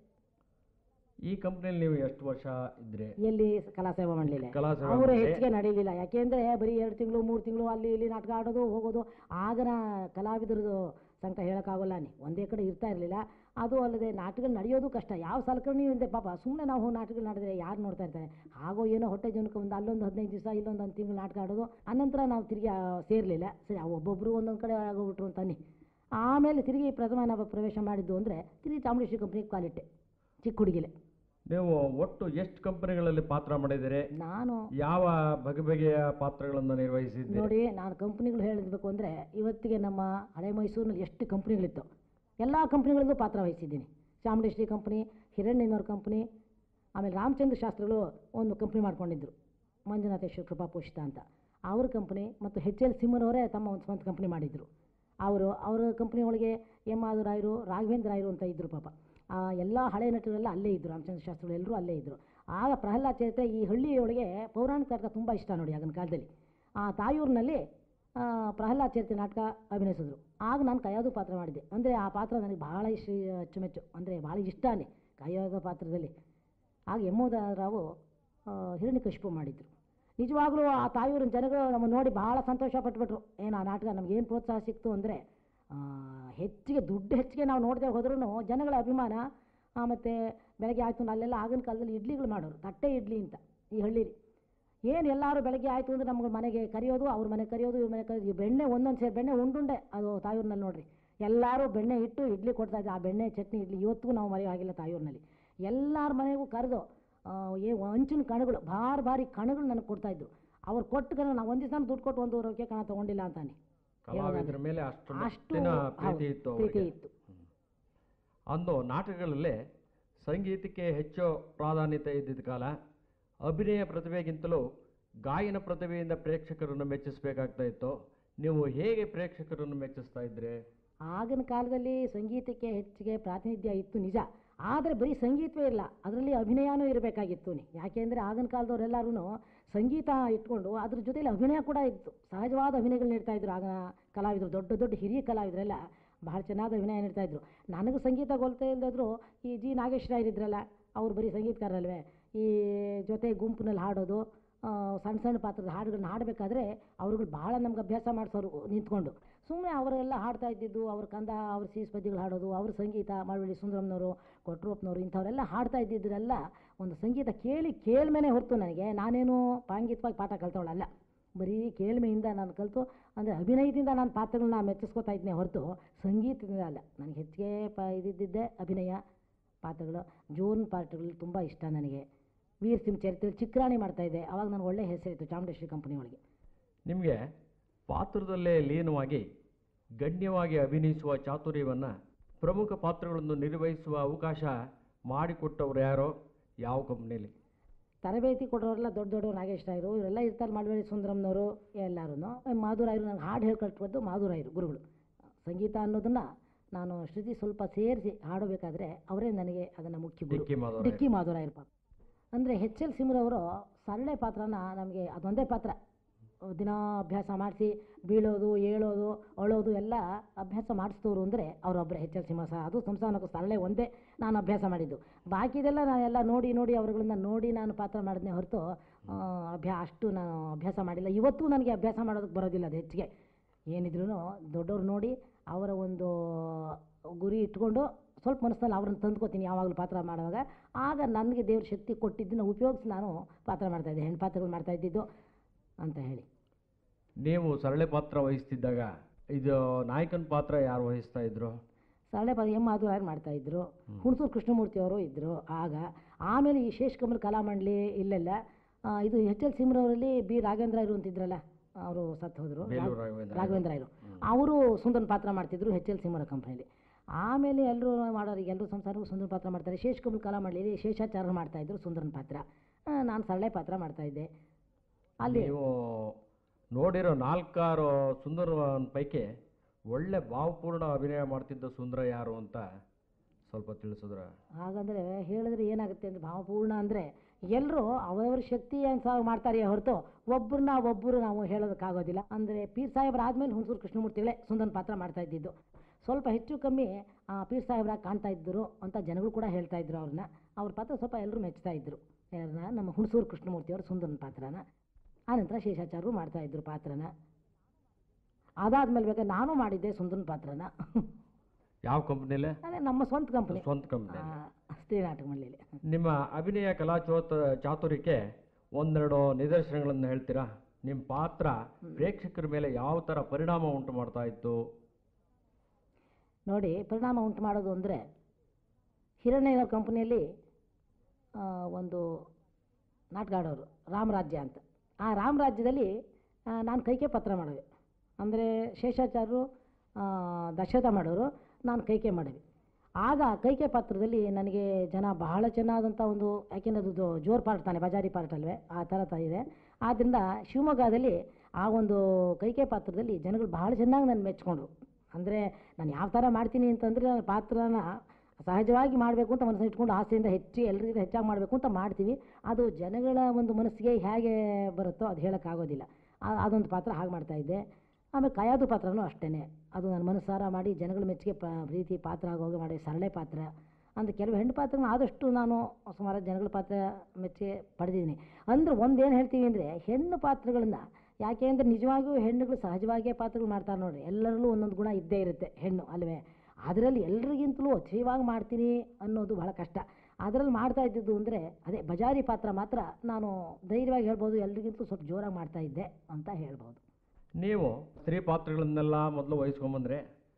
ಈ ಕಂಪನಿಯಲ್ಲಿ ನೀವು ಎಷ್ಟು ವರ್ಷ ಇದ್ರಿ ಎಲ್ಲಿ ಕಲಾಸೇವಾ ಮಾಡಲಿಲ್ಲ ಕಲಾಸೇವಾ ಅವರು ಮಂಡಳಿ. ಹೆಚ್ಚಿಗೆ ನಡೀಲಿಲ್ಲ ಯಾಕೆಂದರೆ ಬರೀ ಎರಡು ತಿಂಗಳು ಮೂರು ತಿಂಗಳು ಅಲ್ಲಿ ಇಲ್ಲಿ ನಾಟಕ ಆಡೋದು ಹೋಗೋದು ಆಗನ ಕಲಾವಿದರದು ಸಂಕಟ ಹೇಳೋಕ್ಕಾಗಲ್ಲ ನೀ ಒಂದೇ ಕಡೆ ಇರ್ತಾ ಇರಲಿಲ್ಲ ಅದು ಅಲ್ಲದೆ ನಾಟಕಗಳು ನಡೆಯೋದು ಕಷ್ಟ ಯಾವ ಸಲಕರಣೆ ಇಲ್ಲದೆ ಪಾಪ ಸುಮ್ಮನೆ ನಾವು ಹೋಗಿ ನಾಟಕಗಳು ಮಾಡಿದ್ರೆ ಯಾರು ನೋಡ್ತಾ ಇರ್ತಾರೆ ಹಾಗೋ ಏನೋ ಹೊಟ್ಟೆ ಜನಕ್ಕೆ ಒಂದು ಅಲ್ಲೊಂದು ಹದಿನೈದು ದಿವಸ ಇಲ್ಲೊಂದು ಒಂದು ತಿಂಗಳು ನಾಟಕ ಆಡೋದು ಅನಂತರ ನಾವು ತಿರುಗಿ ಸೇರಲಿಲ್ಲ ಸರಿ ಆ ಒಬ್ಬೊಬ್ಬರು ಒಂದೊಂದು ಕಡೆ ಆಗೋಗ್ಬಿಟ್ರು ಅಂತಾನೆ ಆಮೇಲೆ ತಿರುಗಿ ಪ್ರಥಮ ನಾವು ಪ್ರವೇಶ ಮಾಡಿದ್ದು ಅಂದರೆ ತಿರುಗಿ ಚಾಮುಂಡೇಶ್ವರಿ ಕಂಪ್ನಿಗೆ ಕಾಲಿಟ್ಟೆ ಚಿಕ್ಕ ಹುಡುಗಿಲೆ ನೀವು ಒಟ್ಟು ಎಷ್ಟು ಕಂಪನಿಗಳಲ್ಲಿ ಪಾತ್ರ ಮಾಡಿದ್ದೀರಿ ನಾನು ಯಾವ ಬಗೆ ಬಗೆಯ ಪಾತ್ರಗಳನ್ನು ನಿರ್ವಹಿಸಿದ್ದೀರಿ ನೋಡಿ ನಾನು ಕಂಪ್ನಿಗಳು ಹೇಳಿದ್ಬೇಕು ಅಂದರೆ ಇವತ್ತಿಗೆ ನಮ್ಮ ಹಳೆ ಮೈಸೂರಿನಲ್ಲಿ ಎಷ್ಟು ಕಂಪ್ನಿಗಳಿತ್ತು ಎಲ್ಲ ಕಂಪ್ನಿಗಳಲ್ಲೂ ಪಾತ್ರ ವಹಿಸಿದ್ದೀನಿ ಚಾಮುಂಡೇಶ್ವರಿ ಕಂಪ್ನಿ ಹಿರಣ್ಯನವ್ರ ಕಂಪ್ನಿ ಆಮೇಲೆ ರಾಮಚಂದ್ರ ಶಾಸ್ತ್ರಿಗಳು ಒಂದು ಕಂಪ್ನಿ ಮಾಡ್ಕೊಂಡಿದ್ರು ಮಂಜುನಾಥೇಶ್ವರ ಕೃಪಾ ಪೋಷಿತ ಅಂತ ಅವ್ರ ಕಂಪ್ನಿ ಮತ್ತು ಹೆಚ್ ಎಲ್ ಸಿಂಹನವರೇ ತಮ್ಮ ಒಂದು ಸ್ವಂತ ಕಂಪ್ನಿ ಮಾಡಿದರು ಅವರು ಅವರ ಕಂಪ್ನಿ ಒಳಗೆ ಎಮ್ ರಾಯರು ರಾಘವೇಂದ್ರ ರಾಯರು ಅಂತ ಇದ್ದರು ಪಾಪ ಆ ಎಲ್ಲ ಹಳೆ ನಟರೆಲ್ಲ ಅಲ್ಲೇ ಇದ್ದರು ರಾಮಚಂದ್ರ ಶಾಸ್ತ್ರಿಗಳು ಎಲ್ಲರೂ ಅಲ್ಲೇ ಇದ್ದರು ಆಗ ಪ್ರಹ್ಲಾದ್ ಚರಿತ್ರೆ ಈ ಹಳ್ಳಿಯೊಳಗೆ ಪೌರಾಣಿಕ ನಾಟಕ ತುಂಬ ಇಷ್ಟ ನೋಡಿ ಆಗಿನ ಕಾಲದಲ್ಲಿ ಆ ತಾಯೂರಿನಲ್ಲಿ ಆ, ಪ್ರಹ್ಲಾದ್ ಚರಿತ್ರೆ ನಾಟಕ ಅಭಿನಯಿಸಿದ್ರು ಆಗ ನಾನು ಕೈಯೋದು ಪಾತ್ರ ಮಾಡಿದ್ದೆ ಅಂದರೆ ಆ ಪಾತ್ರ ನನಗೆ ಭಾಳ ಇಷ್ಟ ಅಚ್ಚುಮೆಚ್ಚು ಅಂದರೆ ಭಾಳ ಇಷ್ಟನೇ ಕೈಯೋದ ಪಾತ್ರದಲ್ಲಿ ಆಗ ಯಮೋದರಾವು ಹಿರಣ್ಯಕಶಿಪು ಮಾಡಿದ್ರು ನಿಜವಾಗ್ಲೂ ಆ ತಾಯಿಯವ್ರ ಜನಗಳು ನಮ್ಮನ್ನು ನೋಡಿ ಭಾಳ ಸಂತೋಷ ಪಟ್ಬಿಟ್ರು ಏನು ಆ ನಾಟಕ ನಮಗೇನು ಪ್ರೋತ್ಸಾಹ ಸಿಕ್ತು ಅಂದರೆ ಹೆಚ್ಚಿಗೆ ದುಡ್ಡು ಹೆಚ್ಚಿಗೆ ನಾವು ನೋಡದೆ ಹೋದ್ರೂ ಜನಗಳ ಅಭಿಮಾನ ಮತ್ತು ಬೆಳಗ್ಗೆ ಆಯಿತು ಅಲ್ಲೆಲ್ಲ ಆಗಿನ ಕಾಲದಲ್ಲಿ ಇಡ್ಲಿಗಳು ಮಾಡೋರು ತಟ್ಟೆ ಇಡ್ಲಿ ಅಂತ ಈ ಹಳ್ಳಿಲಿ ಏನು ಎಲ್ಲರೂ ಬೆಳಗ್ಗೆ ಆಯಿತು ಅಂದರೆ ನಮ್ಗೆ ಮನೆಗೆ ಕರೆಯೋದು ಅವ್ರ ಮನೆ ಕರೆಯೋದು ಇವ್ರ ಮನೆ ಕರೆಯೋದು ಈ ಬೆಣ್ಣೆ ಒಂದೊಂದು ಸೇರಿ ಬೆಣ್ಣೆ ಉಂಡುಂಡೆ ಅದು ತಾಯೂರಿನಲ್ಲಿ ನೋಡ್ರಿ ಎಲ್ಲರೂ ಬೆಣ್ಣೆ ಇಟ್ಟು ಇಡ್ಲಿ ಕೊಡ್ತಾ ಇದ್ದೆ ಆ ಬೆಣ್ಣೆ ಚಟ್ನಿ ಇಡ್ಲಿ ಇವತ್ತಿಗೂ ನಾವು ಮರೆಯೋ ಆಗಿಲ್ಲ ತಾಯೂರಿನಲ್ಲಿ ಎಲ್ಲರ ಮನೆಗೂ ಕರೆದು ಏ ಹಂಚಿನ ಕಣಗಳು ಭಾರಿ ಭಾರಿ ಕಣಗಳು ನನಗೆ ಕೊಡ್ತಾಯಿದ್ರು ಅವ್ರು ಕೊಟ್ಟು ಕಣ ನಾವು ಒಂದು ದಿವಸ ದುಡ್ಡು ಕೊಟ್ಟು ಒಂದು ರೊಕ್ಕೆ ಕಣ ತೊಗೊಂಡಿಲ್ಲ ಅಂತಾನೆ ಕಲಾವಿದರ ಮೇಲೆ ಅಷ್ಟು ಅಷ್ಟು ಮಟ್ಟಿನ ಹೌದು, ಪ್ರೀತಿ ಇತ್ತು ಪ್ರೀತಿ ಅವರಿಗೆ ಇತ್ತು ಅಂದು ನಾಟಕಗಳಲ್ಲಿ ಸಂಗೀತಕ್ಕೆ ಹೆಚ್ಚು ಪ್ರಾಧಾನ್ಯತೆ ಇದ್ದಿದ್ದ ಕಾಲ ಅಭಿನಯ ಪ್ರತಿಭೆಗಿಂತಲೂ ಗಾಯನ ಪ್ರತಿಭೆಯಿಂದ ಪ್ರೇಕ್ಷಕರನ್ನು ಮೆಚ್ಚಿಸಬೇಕಾಗ್ತಾ ಇತ್ತು ನೀವು ಹೇಗೆ ಪ್ರೇಕ್ಷಕರನ್ನು ಮೆಚ್ಚಿಸ್ತಾ ಇದ್ರಿ ಆಗಿನ ಕಾಲದಲ್ಲಿ ಸಂಗೀತಕ್ಕೆ ಹೆಚ್ಚಿಗೆ ಪ್ರಾತಿನಿಧ್ಯ ಇತ್ತು ನಿಜ ಆದರೆ ಬರೀ ಸಂಗೀತವೇ ಇಲ್ಲ ಅದರಲ್ಲಿ ಅಭಿನಯನೂ ಇರಬೇಕಾಗಿತ್ತು ನೀ ಯಾಕೆಂದರೆ ಆಗಿನ ಕಾಲದವರೆಲ್ಲರೂ ಸಂಗೀತ ಇಟ್ಕೊಂಡು ಅದ್ರ ಜೊತೆಲಿ ಅಭಿನಯ ಕೂಡ ಇತ್ತು ಸಹಜವಾದ ಅಭಿನಯಗಳು ನೀಡ್ತಾ ಇದ್ರು ಆಗ ಕಲಾವಿದರು ದೊಡ್ಡ ದೊಡ್ಡ ಹಿರಿಯ ಕಲಾವಿದರೆಲ್ಲ ಭಾಳ ಚೆನ್ನಾದ ಅಭಿನಯ ನೀಡ್ತಾ ಇದ್ರು ನನಗೂ ಸಂಗೀತ ಗೊಲ್ತಾ ಇಲ್ಲದ್ರು ಈ ಜಿ ನಾಗೇಶ್ವರ ಇದ್ರಲ್ಲ ಅವ್ರು ಬರೀ ಸಂಗೀತಗಾರರಲ್ವೇ ಈ ಜೊತೆ ಗುಂಪಿನಲ್ಲಿ ಹಾಡೋದು ಆ, ಸಣ್ಣ ಸಣ್ಣ ಪಾತ್ರದ ಹಾಡುಗಳನ್ನ ಹಾಡಬೇಕಾದ್ರೆ ಅವ್ರುಗಳು ಭಾಳ ನಮ್ಗೆ ಅಭ್ಯಾಸ ಮಾಡಿಸೋರು ನಿಂತ್ಕೊಂಡು ಸುಮ್ಮನೆ ಅವರೆಲ್ಲ ಹಾಡ್ತಾ ಇದ್ದಿದ್ದು ಅವ್ರ ಕಂದ ಅವ್ರ ಸೀಸ್ ಪದ್ಯಗಳು ಹಾಡೋದು ಅವ್ರ ಸಂಗೀತ ಮಳವಳ್ಳಿ ಸುಂದರಮ್ನವರು ಕೊಟ್ರೂಪ್ನವರು ಇಂಥವರೆಲ್ಲ ಹಾಡ್ತಾ ಇದ್ದಿದ್ದರೆಲ್ಲ ಒಂದು ಸಂಗೀತ ಕೇಳಿ ಕೇಳ್ಮೇನೆ ಹೊರತು ನನಗೆ ನಾನೇನು ಪಾಂಗಿತವಾಗಿ ಪಾಠ ಕಲ್ತವಳಲ್ಲ ಬರೀ ಕೇಳ್ಮೆಯಿಂದ ನಾನು ಕಲಿತು ಅಂದರೆ ಅಭಿನಯದಿಂದ ನಾನು ಪಾತ್ರಗಳನ್ನ ಮೆಚ್ಚಿಸ್ಕೊತಾ ಇದ್ನೇ ಹೊರತು ಸಂಗೀತದಿಂದ ಅಲ್ಲ ನನಗೆ ಹೆಚ್ಚಿಗೆ ಪ ಇದಿದ್ದಿದ್ದೆ ಅಭಿನಯ ಪಾತ್ರಗಳು ಜೋನ್ ಪಾತ್ರಗಳು ತುಂಬ ಇಷ್ಟ ನನಗೆ ವೀರ್ ಸಿಂಗ್ ಚರಿತ್ರೆ ಚಿಕ್ಕರಾಣಿ ಮಾಡ್ತಾಯಿದ್ದೆ ಅವಾಗ ನನಗೆ ಒಳ್ಳೆ ಹೆಸರಿತ್ತು ಚಾಮುಂಡೇಶ್ವರಿ ಕಂಪನಿ ಒಳಗೆ ನಿಮಗೆ ಪಾತ್ರದಲ್ಲೇ ಲೀನವಾಗಿ ಗಣ್ಯವಾಗಿ ಅಭಿನಯಿಸುವ ಚಾತುರ್ಯವನ್ನು ಪ್ರಮುಖ ಪಾತ್ರಗಳನ್ನು ನಿರ್ವಹಿಸುವ ಅವಕಾಶ ಮಾಡಿಕೊಟ್ಟವ್ರು ಯಾರೋ ಯಾವ ಕಂಪ್ನಿಯಲ್ಲಿ ತರಬೇತಿ ಕೊಡೋರೆಲ್ಲ ದೊಡ್ಡ ದೊಡ್ಡವ್ರು ನಾಗೇಶ್ ರಾಯರು ಇವರೆಲ್ಲ ಇರ್ತಾರೆ ಮಾಡಬೇಡಿ ಸುಂದರಮ್ನವರು ಎಲ್ಲರೂ ಮಾಧುರಾಯರು ನಂಗೆ ಹಾಡು ಹೇಳ್ಕೊಟ್ಬದ್ದು ಮಾಧುರಾಯರು ಗುರುಗಳು ಸಂಗೀತ ಅನ್ನೋದನ್ನು ನಾನು ಶ್ರುತಿ ಸ್ವಲ್ಪ ಸೇರಿಸಿ ಹಾಡಬೇಕಾದ್ರೆ ಅವರೇ ನನಗೆ ಅದನ್ನು ಮುಖ್ಯ ಗುರು ಡಿಕ್ಕಿ ಮಾಧವರಾಯರು. ಡಿಕ್ಕಿ ಮಾಧುರಾಯರು ಪಾತ್ರ ಅಂದರೆ ಎಚ್ ಎಲ್ ಸಿಮ್ರವರು ಸರಳೆ ಪಾತ್ರನ ನಮಗೆ ಅದೊಂದೇ ಪಾತ್ರ ದಿನ ಅಭ್ಯಾಸ ಮಾಡಿಸಿ ಬೀಳೋದು ಏಳೋದು ಅಳೋದು ಎಲ್ಲ ಅಭ್ಯಾಸ ಮಾಡಿಸ್ತವ್ರು ಅಂದರೆ ಅವರೊಬ್ಬರೇ ಎಚ್ ಎಲ್ ಸಿಂಹ ಸಹ ಅದು ಸಂಸ್ಥಾನಕ್ಕೂ ಸರಳೆ ಒಂದೇ ನಾನು ಅಭ್ಯಾಸ ಮಾಡಿದ್ದು ಬಾಕಿದೆಲ್ಲ ನಾನೆಲ್ಲ ನೋಡಿ ನೋಡಿ ಅವರುಗಳನ್ನ ನೋಡಿ ನಾನು ಪಾತ್ರ ಮಾಡಿದ್ನೇ ಹೊರತು ಆ, ಅಭ್ಯಾ ಅಷ್ಟು ನಾನು ಅಭ್ಯಾಸ ಮಾಡಿಲ್ಲ ಇವತ್ತು ನನಗೆ ಅಭ್ಯಾಸ ಮಾಡೋದಕ್ಕೆ ಬರೋದಿಲ್ಲ ಅದು ಹೆಚ್ಚಿಗೆ ಏನಿದ್ರು ದೊಡ್ಡವ್ರು ನೋಡಿ ಅವರ ಒಂದು ಗುರಿ ಇಟ್ಕೊಂಡು ಸ್ವಲ್ಪ ಮನಸ್ಸಲ್ಲಿ ಅವ್ರನ್ನ ತಂದ್ಕೋತೀನಿ ಯಾವಾಗಲೂ ಪಾತ್ರ ಮಾಡುವಾಗ ಆಗ ನನಗೆ ದೇವ್ರ ಶಕ್ತಿ ಕೊಟ್ಟಿದ್ದನ್ನು ಉಪಯೋಗಿಸಿ ನಾನು ಪಾತ್ರ ಮಾಡ್ತಾಯಿದ್ದೆ ಹೆಣ್ಣು ಪಾತ್ರಗಳು ಮಾಡ್ತಾ ಇದ್ದಿದ್ದು ಅಂತ ಹೇಳಿ ನೀವು ಸರಳೆ ಪಾತ್ರ ವಹಿಸ್ತಿದ್ದಾಗ ಇದು ನಾಯಕನ ಪಾತ್ರ ಯಾರು ವಹಿಸ್ತಾ ಇದ್ರು ಸರಳೆ ಪಾತ್ರ ಎಂ ಮಾಧುರಾಯರು ಮಾಡ್ತಾ ಇದ್ರು ಹುಣಸೂರು ಕೃಷ್ಣಮೂರ್ತಿ ಅವರು ಇದ್ದರು ಆಗ ಆಮೇಲೆ ಈ ಶೇಷಕಮಲ್ ಕಲಾಮಂಡಲಿ ಇಲ್ಲೆಲ್ಲ ಆ, ಇದು ಎಚ್ ಎಲ್ ಸಿಮ್ರವರಲ್ಲಿ ಬಿ ರಾಘವೇಂದ್ರ ಇರು ಅಂತಿದ್ರಲ್ಲ ಅವರು ಸತ್ತು ಹೋದರು ಬೇಲೂರು ರಾಘವೇಂದ್ರ ರಾಘವೇಂದ್ರ ರಾಯರು ಅವರು ಸುಂದರ್ ಪಾತ್ರ ಮಾಡ್ತಿದ್ರು ಎಚ್ ಎಲ್ ಸಿಂಹರ ಕಂಪ್ನಿಯಲ್ಲಿ ಆಮೇಲೆ ಎಲ್ಲರೂ ಮಾಡೋರು ಎಲ್ಲರೂ ಸಂಸಾರಕ್ಕೂ ಸುಂದರ ಪಾತ್ರ ಮಾಡ್ತಾರೆ ಶೇಷಕಮಲ್ ಕಲಾಮಂಡಲಿ ಶೇಷಾಚಾರ್ಯ ಮಾಡ್ತಾಯಿದ್ರು ಸುಂದರನ ಪಾತ್ರ ಆ, ನಾನು ಸರಳೆ ಪಾತ್ರ ಮಾಡ್ತಾಯಿದ್ದೆ ಅಲ್ಲಿ ನೀವು ನೋಡಿರೋ ನಾಲ್ಕಾರು ಸುಂದರ ಪೈಕಿ ಒಳ್ಳೆ ಭಾವಪೂರ್ಣ ಅಭಿನಯ ಮಾಡ್ತಿದ್ದ ಸುಂದರ ಯಾರು ಅಂತ ಸ್ವಲ್ಪ ತಿಳಿಸಿದ್ರ ಹಾಗಂದರೆ ಹೇಳಿದ್ರೆ ಏನಾಗುತ್ತೆ ಅಂದರೆ ಭಾವಪೂರ್ಣ ಅಂದರೆ ಎಲ್ಲರೂ ಅವರವರ ಶಕ್ತಿ ಅನುಸಾರ ಮಾಡ್ತಾರೆ ಹೊರತು ಒಬ್ಬರನ್ನ ಒಬ್ಬರು ನಾವು ಹೇಳೋದಕ್ಕಾಗೋದಿಲ್ಲ ಅಂದರೆ ಪೀರ್ ಸಾಹೇಬ್ರು ಆದಮೇಲೆ ಹುಣಸೂರು ಕೃಷ್ಣಮೂರ್ತಿಗಳೇ ಸುಂದರನ ಪಾತ್ರ ಮಾಡ್ತಾ ಇದ್ದಿದ್ದು ಸ್ವಲ್ಪ ಹೆಚ್ಚು ಕಮ್ಮಿ ಆ, ಪೀರ್ ಸಾಹೇಬ್ರಾಗಿ ಕಾಣ್ತಾ ಇದ್ದರು ಅಂತ ಜನಗಳು ಕೂಡ ಹೇಳ್ತಾ ಇದ್ರು ಅವ್ರನ್ನ ಅವ್ರ ಪಾತ್ರ ಸ್ವಲ್ಪ ಎಲ್ಲರೂ ಮೆಚ್ತಾ ಇದ್ರು ಯಾರನ್ನ ನಮ್ಮ ಹುಣಸೂರು ಕೃಷ್ಣಮೂರ್ತಿಯವರು ಸುಂದರನ ಪಾತ್ರನ ಆನಂತರ ಶೇಷಾಚಾರ್ಯರು ಮಾಡ್ತಾ ಇದ್ರು ಪಾತ್ರನ ಅದಾದ್ಮೇಲೆ ಬೇಕಾದ್ರೆ ನಾನು ಮಾಡಿದ್ದೆ ಸುಂದರನ ಪಾತ್ರನ ಯಾವ ಕಂಪ್ನಿಲೇ ಅದೇ ನಮ್ಮ ಸ್ವಂತ ಕಂಪ್ನಿ ಸ್ವಂತ ಕಂಪ್ನಿ ಸ್ತ್ರೀ ನಾಟಕ ಮಂಡಳಿಯಲ್ಲಿ ನಿಮ್ಮ ಅಭಿನಯ ಕಲಾ ಚೋತ ಚಾತುರ್ಯಕ್ಕೆ ಒಂದೆರಡು ನಿದರ್ಶನಗಳನ್ನು ಹೇಳ್ತೀರಾ ನಿಮ್ಮ ಪಾತ್ರ ಪ್ರೇಕ್ಷಕರ ಮೇಲೆ ಯಾವ ಥರ ಪರಿಣಾಮ ಉಂಟು ಮಾಡ್ತಾ ಇತ್ತು ನೋಡಿ ಪರಿಣಾಮ ಉಂಟು ಮಾಡೋದು ಅಂದರೆ ಹಿರಣ್ಯ ಕಂಪ್ನಿಯಲ್ಲಿ ಆ, ಒಂದು ನಾಟಕ ಆಡೋರು ರಾಮರಾಜ್ಯ ಅಂತ ಆ ರಾಮರಾಜ್ಯದಲ್ಲಿ ಆ, ನಾನು ಕೈಕೆ ಪತ್ರ ಮಾಡೋದು ಅಂದರೆ ಶೇಷಾಚಾರ್ಯರು ಆ, ದಶರಥ ಮಾಡೋರು ನಾನು ಕೈಕೆ ಮಾಡಿದೆ ಆಗ ಕೈಕೆ ಪಾತ್ರದಲ್ಲಿ ನನಗೆ ಜನ ಬಹಳ ಚೆನ್ನಾದಂಥ ಒಂದು ಯಾಕೆಂದರೆ ಅದು ಜೋ- ಜೋರ್ ಪಾರ್ಟ್ ತಾನೆ ಬಜಾರಿ ಪಾರ್ಟ್ ಅಲ್ವೇ ಆ ಥರ ತ ಇದೆ ಆದ್ದರಿಂದ ಶಿವಮೊಗ್ಗದಲ್ಲಿ ಆ ಒಂದು ಕೈಕೆ ಪಾತ್ರದಲ್ಲಿ ಜನಗಳು ಬಹಳ ಚೆನ್ನಾಗಿ ನನ್ನ ಮೆಚ್ಕೊಂಡ್ರು ಅಂದರೆ ನಾನು ಯಾವ ಥರ ಮಾಡ್ತೀನಿ ಅಂತಂದರೆ ನನ್ನ ಪಾತ್ರನ ಸಹಜವಾಗಿ ಮಾಡಬೇಕು ಅಂತ ಮನಸ್ಸನ್ನು ಇಟ್ಕೊಂಡು ಆಸೆಯಿಂದ ಹೆಚ್ಚು ಎಲ್ಲರಿಗಿಂತ ಹೆಚ್ಚಾಗಿ ಮಾಡಬೇಕು ಅಂತ ಮಾಡ್ತೀವಿ ಅದು ಜನಗಳ ಒಂದು ಮನಸ್ಸಿಗೆ ಹೇಗೆ ಬರುತ್ತೋ ಅದು ಹೇಳೋಕ್ಕಾಗೋದಿಲ್ಲ ಆ- ಅದೊಂದು ಪಾತ್ರ ಹಾಗೆ ಮಾಡ್ತಾಯಿದ್ದೆ ಆಮೇಲೆ ಕಯಾದು ಪಾತ್ರನೂ ಅಷ್ಟೇ ಅದು ನನ್ನ ಮನಸ್ಸಾರ ಮಾಡಿ ಜನಗಳ ಮೆಚ್ಚುಗೆ ಪ ಪ್ರೀತಿ ಪಾತ್ರ ಆಗೋಗಿ ಮಾಡಿ ಸರಳೆ ಪಾತ್ರ ಅಂದರೆ ಕೆಲವು ಹೆಣ್ಣು ಪಾತ್ರಗಳನ್ನ ಆದಷ್ಟು ನಾನು ಸುಮಾರು ಜನಗಳ ಪಾತ್ರ ಮೆಚ್ಚುಗೆ ಪಡೆದಿದ್ದೀನಿ ಅಂದ್ರೆ ಒಂದೇನು ಹೇಳ್ತೀವಿ ಅಂದರೆ ಹೆಣ್ಣು ಪಾತ್ರಗಳನ್ನು ಯಾಕೆ ಅಂದರೆ ನಿಜವಾಗಿಯೂ ಹೆಣ್ಣುಗಳು ಸಹಜವಾಗಿಯೇ ಪಾತ್ರಗಳು ಮಾಡ್ತಾರೆ ನೋಡ್ರಿ ಎಲ್ಲರಲ್ಲೂ ಒಂದೊಂದು ಗುಣ ಇದ್ದೇ ಇರುತ್ತೆ ಹೆಣ್ಣು ಅಲ್ವೇ ಅದರಲ್ಲಿ ಎಲ್ರಿಗಿಂತಲೂ ಅತಿವಾಗಿ ಮಾಡ್ತೀನಿ ಅನ್ನೋದು ಬಹಳ ಕಷ್ಟ ಅದರಲ್ಲಿ ಮಾಡ್ತಾ ಇದ್ದಿದ್ದು ಅಂದರೆ ಅದೇ ಬಜಾರಿ ಪಾತ್ರ ಮಾತ್ರ ನಾನು ಧೈರ್ಯವಾಗಿ ಹೇಳ್ಬೋದು ಎಲ್ರಿಗಿಂತಲೂ ಸ್ವಲ್ಪ ಜೋರಾಗಿ ಮಾಡ್ತಾ ಇದ್ದೆ ಅಂತ ಹೇಳ್ಬೋದು ನೀವು ಸ್ತ್ರೀ ಪಾತ್ರಗಳನ್ನೆಲ್ಲ ಮೊದಲು ವಹಿಸ್ಕೊಂಬಂದ್ರೆ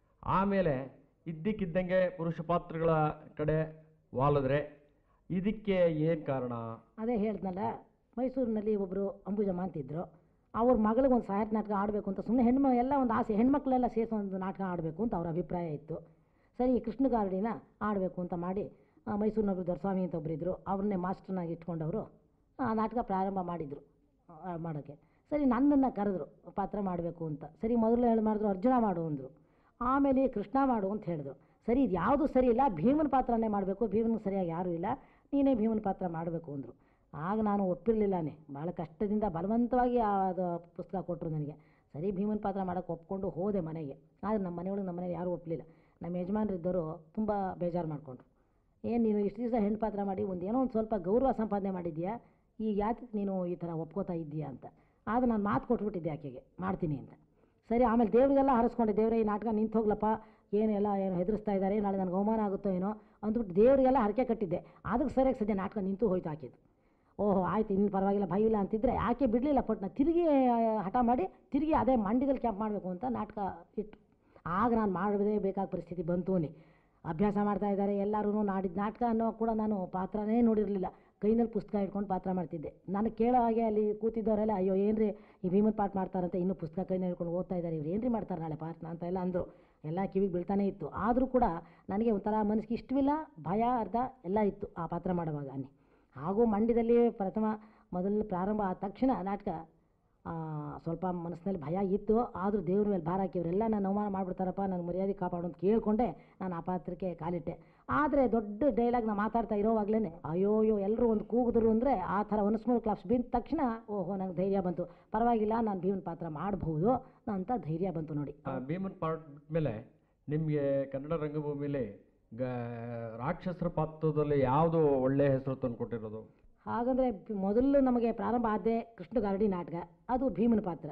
ಆಮೇಲೆ ಇದ್ದಕ್ಕಿದ್ದಂಗೆ ಪುರುಷ ಪಾತ್ರಗಳ ಕಡೆ ವಾಲಿದ್ರೆ ಇದಕ್ಕೆ ಏನು ಕಾರಣ ಅದೇ ಹೇಳ್ದ್ನಲ್ಲ ಮೈಸೂರಿನಲ್ಲಿ ಒಬ್ಬರು ಅಂಬುಜಮ್ಮ ಅಂತಿದ್ರು ಅವ್ರ ಮಗಳಿಗೆ ಒಂದು ಸಾಹಿತ್ಯ ನಾಟಕ ಆಡಬೇಕು ಅಂತ ಸುಮ್ಮನೆ ಹೆಣ್ಣು ಎಲ್ಲ ಒಂದು ಆಸೆ ಹೆಣ್ಮಕ್ಳೆಲ್ಲ ಸೇರಿಸಿ ಒಂದು ನಾಟಕ ಆಡಬೇಕು ಅಂತ ಅವ್ರ ಅಭಿಪ್ರಾಯ ಇತ್ತು ಸರಿ ಕೃಷ್ಣ ಗಾರಡಿನ ಆಡಬೇಕು ಅಂತ ಮಾಡಿ ಆ, ಮೈಸೂರಿನೊಬ್ರು ದೊರಸ್ವಾಮಿ ಅಂತ ಒಬ್ಬರು ಇದ್ದರು ಅವ್ರನ್ನೇ ಮಾಸ್ಟರ್ನಾಗಿ ಇಟ್ಕೊಂಡವರು ಆ ನಾಟಕ ಪ್ರಾರಂಭ ಮಾಡಿದರು ಮಾಡೋಕ್ಕೆ ಸರಿ ನನ್ನನ್ನು ಕರೆದ್ರು ಪಾತ್ರ ಮಾಡಬೇಕು ಅಂತ ಸರಿ ಮೊದಲು ಹೇಳಿ ಮಾಡಿದ್ರು ಅರ್ಜುನ ಮಾಡು ಅಂದರು ಆಮೇಲೆ ಕೃಷ್ಣ ಮಾಡು ಅಂತ ಹೇಳಿದ್ರು ಸರಿ ಇದು ಯಾವುದು ಸರಿ ಇಲ್ಲ ಭೀಮನ ಪಾತ್ರನೇ ಮಾಡಬೇಕು ಭೀಮನ ಸರಿಯಾಗಿ ಯಾರೂ ಇಲ್ಲ ನೀನೇ ಭೀಮನ ಪಾತ್ರ ಮಾಡಬೇಕು ಅಂದರು ಆಗ ನಾನು ಒಪ್ಪಿರಲಿಲ್ಲನೇ ಭಾಳ ಕಷ್ಟದಿಂದ ಬಲವಂತವಾಗಿ ಆ ಅದು ಪುಸ್ತಕ ಕೊಟ್ಟರು ನನಗೆ ಸರಿ ಭೀಮನ ಪಾತ್ರ ಮಾಡೋಕ್ಕೆ ಒಪ್ಕೊಂಡು ಹೋದೆ ಮನೆಗೆ ಆದರೆ ನಮ್ಮ ಮನೆಯೊಳಗೆ ನಮ್ಮ ಮನೆಗೆ ಯಾರೂ ಒಪ್ಪಲಿಲ್ಲ ನಮ್ಮ ಯಜಮಾನರಿದ್ದವರು ತುಂಬ ಬೇಜಾರು ಮಾಡಿಕೊಂಡ್ರು ಏನು ನೀನು ಇಷ್ಟು ದಿವಸ ಹೆಣ್ಣು ಪಾತ್ರ ಮಾಡಿ ಒಂದು ಏನೋ ಒಂದು ಸ್ವಲ್ಪ ಗೌರವ ಸಂಪಾದನೆ ಮಾಡಿದ್ಯಾ ಈಗ ಯಾಕೆ ನೀನು ಈ ಥರ ಒಪ್ಕೋತಾ ಇದ್ದೀಯಾ ಅಂತ ಆಗ ನಾನು ಮಾತು ಕೊಟ್ಬಿಟ್ಟಿದ್ದೆ ಆಕೆಗೆ ಮಾಡ್ತೀನಿ ಅಂತ ಸರಿ ಆಮೇಲೆ ದೇವರಿಗೆಲ್ಲ ಹರಸ್ಕೊಂಡೆ ದೇವರೇ ಈ ನಾಟಕ ನಿಂತು ಹೋಗ್ಲಪ್ಪ ಏನೆಲ್ಲ ಏನು ಹೆದರಿಸ್ತಾ ಇದ್ದಾರೆ ನಾಳೆ ನನಗೆ ಅವಮಾನ ಆಗುತ್ತೋ ಏನೋ ಅಂದ್ಬಿಟ್ಟು ದೇವರಿಗೆಲ್ಲ ಹರಕೆ ಕಟ್ಟಿದ್ದೆ ಅದಕ್ಕೆ ಸರಿಯಾಗಿ ಸದ್ಯ ನಾಟಕ ನಿಂತು ಹೋಯ್ತು ಆಕಿದ್ದು ಓಹೋ ಆಯ್ತು ಇನ್ನು ಪರವಾಗಿಲ್ಲ ಭಯ ಇಲ್ಲ ಅಂತಿದ್ರೆ ಆಕೆ ಬಿಡಲಿಲ್ಲ ಪಟ್ನ ತಿರುಗಿ ಆ, ಹಠ ಮಾಡಿ ತಿರುಗಿ ಅದೇ ಮಂಡ್ಯದಲ್ಲಿ ಕ್ಯಾಂಪ್ ಮಾಡಬೇಕು ಅಂತ ನಾಟಕ ಇಟ್ಟು ಆಗ ನಾನು ಮಾಡದೇ ಬೇಕಾದ ಪರಿಸ್ಥಿತಿ ಬಂತು ನೀ ಅಭ್ಯಾಸ ಮಾಡ್ತಾ ಇದ್ದಾರೆ ಎಲ್ಲರೂ ನಾಡಿದ ನಾಟಕ ಅನ್ನೋ ಕೂಡ ನಾನು ಪಾತ್ರನೇ ನೋಡಿರಲಿಲ್ಲ ಕೈನಲ್ಲಿ ಪುಸ್ತಕ ಇಟ್ಕೊಂಡು ಪಾತ್ರ ಮಾಡ್ತಿದ್ದೆ ನಾನು ಕೇಳೋ ಹಾಗೆ ಅಲ್ಲಿ ಕೂತಿದ್ದವರೆಲ್ಲ ಅಯ್ಯೋ ಏನ್ರಿ ಈ ಭೀಮನ್ ಪಾಠ ಮಾಡ್ತಾರಂತೆ ಇನ್ನೂ ಪುಸ್ತಕ ಕೈನಲ್ಲಿ ಹಿಡ್ಕೊಂಡು ಓದ್ತಾ ಇದ್ದಾರೆ ಇವ್ರು ಏನ್ರಿ ಮಾಡ್ತಾರೆ ನಾಳೆ ಪಾಠನ ಅಂತ ಎಲ್ಲ ಅಂದರು ಎಲ್ಲ ಕಿವಿಗೆ ಬೀಳ್ತಾನೆ ಇತ್ತು ಆದರೂ ಕೂಡ ನನಗೆ ಒಂಥರ ಮನಸ್ಸಿಗೆ ಇಷ್ಟವಿಲ್ಲ ಭಯ ಅರ್ಧ ಎಲ್ಲ ಇತ್ತು ಆ ಪಾತ್ರ ಮಾಡುವಾಗ ಅನ್ನಿ ಹಾಗೂ ಮಂಡ್ಯದಲ್ಲಿ ಪ್ರಥಮ ಮೊದಲು ಪ್ರಾರಂಭ ಆದ ತಕ್ಷಣ ನಾಟಕ ಆ, ಸ್ವಲ್ಪ ಮನಸ್ಸಿನಲ್ಲಿ ಭಯ ಇತ್ತು ಆದರೂ ದೇವ್ರ ಮೇಲೆ ಭಾರ ಹಾಕಿವ್ರೆಲ್ಲ ನಾನು ಅವಮಾನ ಮಾಡಿಬಿಡ್ತಾರಪ್ಪ ನನ್ನ ಮರ್ಯಾದೆ ಕಾಪಾಡು ಅಂತ ಕೇಳಿಕೊಂಡೆ ನಾನು ಆ ಪಾತ್ರಕ್ಕೆ ಕಾಲಿಟ್ಟೆ ಆದರೆ ದೊಡ್ಡ ಡೈಲಾಗ್ ನಾ ಮಾತಾಡ್ತಾ ಇರೋವಾಗಲೇ ಅಯ್ಯೋ ಅಯ್ಯೋ ಎಲ್ಲರೂ ಒಂದು ಕೂಗಿದ್ರು ಅಂದರೆ ಆ ಥರ ಒನ್ಸ್ಮೂರು ಕ್ಲಾಪ್ಸ್ ಬಿದ್ದ ತಕ್ಷಣ ಓಹೋ ನಂಗೆ ಧೈರ್ಯ ಬಂತು ಪರವಾಗಿಲ್ಲ ನಾನು ಭೀಮನ ಪಾತ್ರ ಮಾಡಬಹುದು ಅಂತ ಧೈರ್ಯ ಬಂತು ನೋಡಿ ಆ ಭೀಮನ್ ಪಾರ್ಟ್ ಮೇಲೆ ನಿಮಗೆ ಕನ್ನಡ ರಂಗಭೂಮಿಲಿ ಗ ರಾಕ್ಷಸರ ಪಾತ್ರದಲ್ಲಿ ಯಾವುದು ಒಳ್ಳೆಯ ಹೆಸರು ತಂದು ಕೊಟ್ಟಿರೋದು ಹಾಗಂದರೆ ಮೊದಲು ನಮಗೆ ಪ್ರಾರಂಭ ಆದ್ದೇ ಕೃಷ್ಣ ಗಾರಡಿ ನಾಟಕ ಅದು ಭೀಮನ ಪಾತ್ರ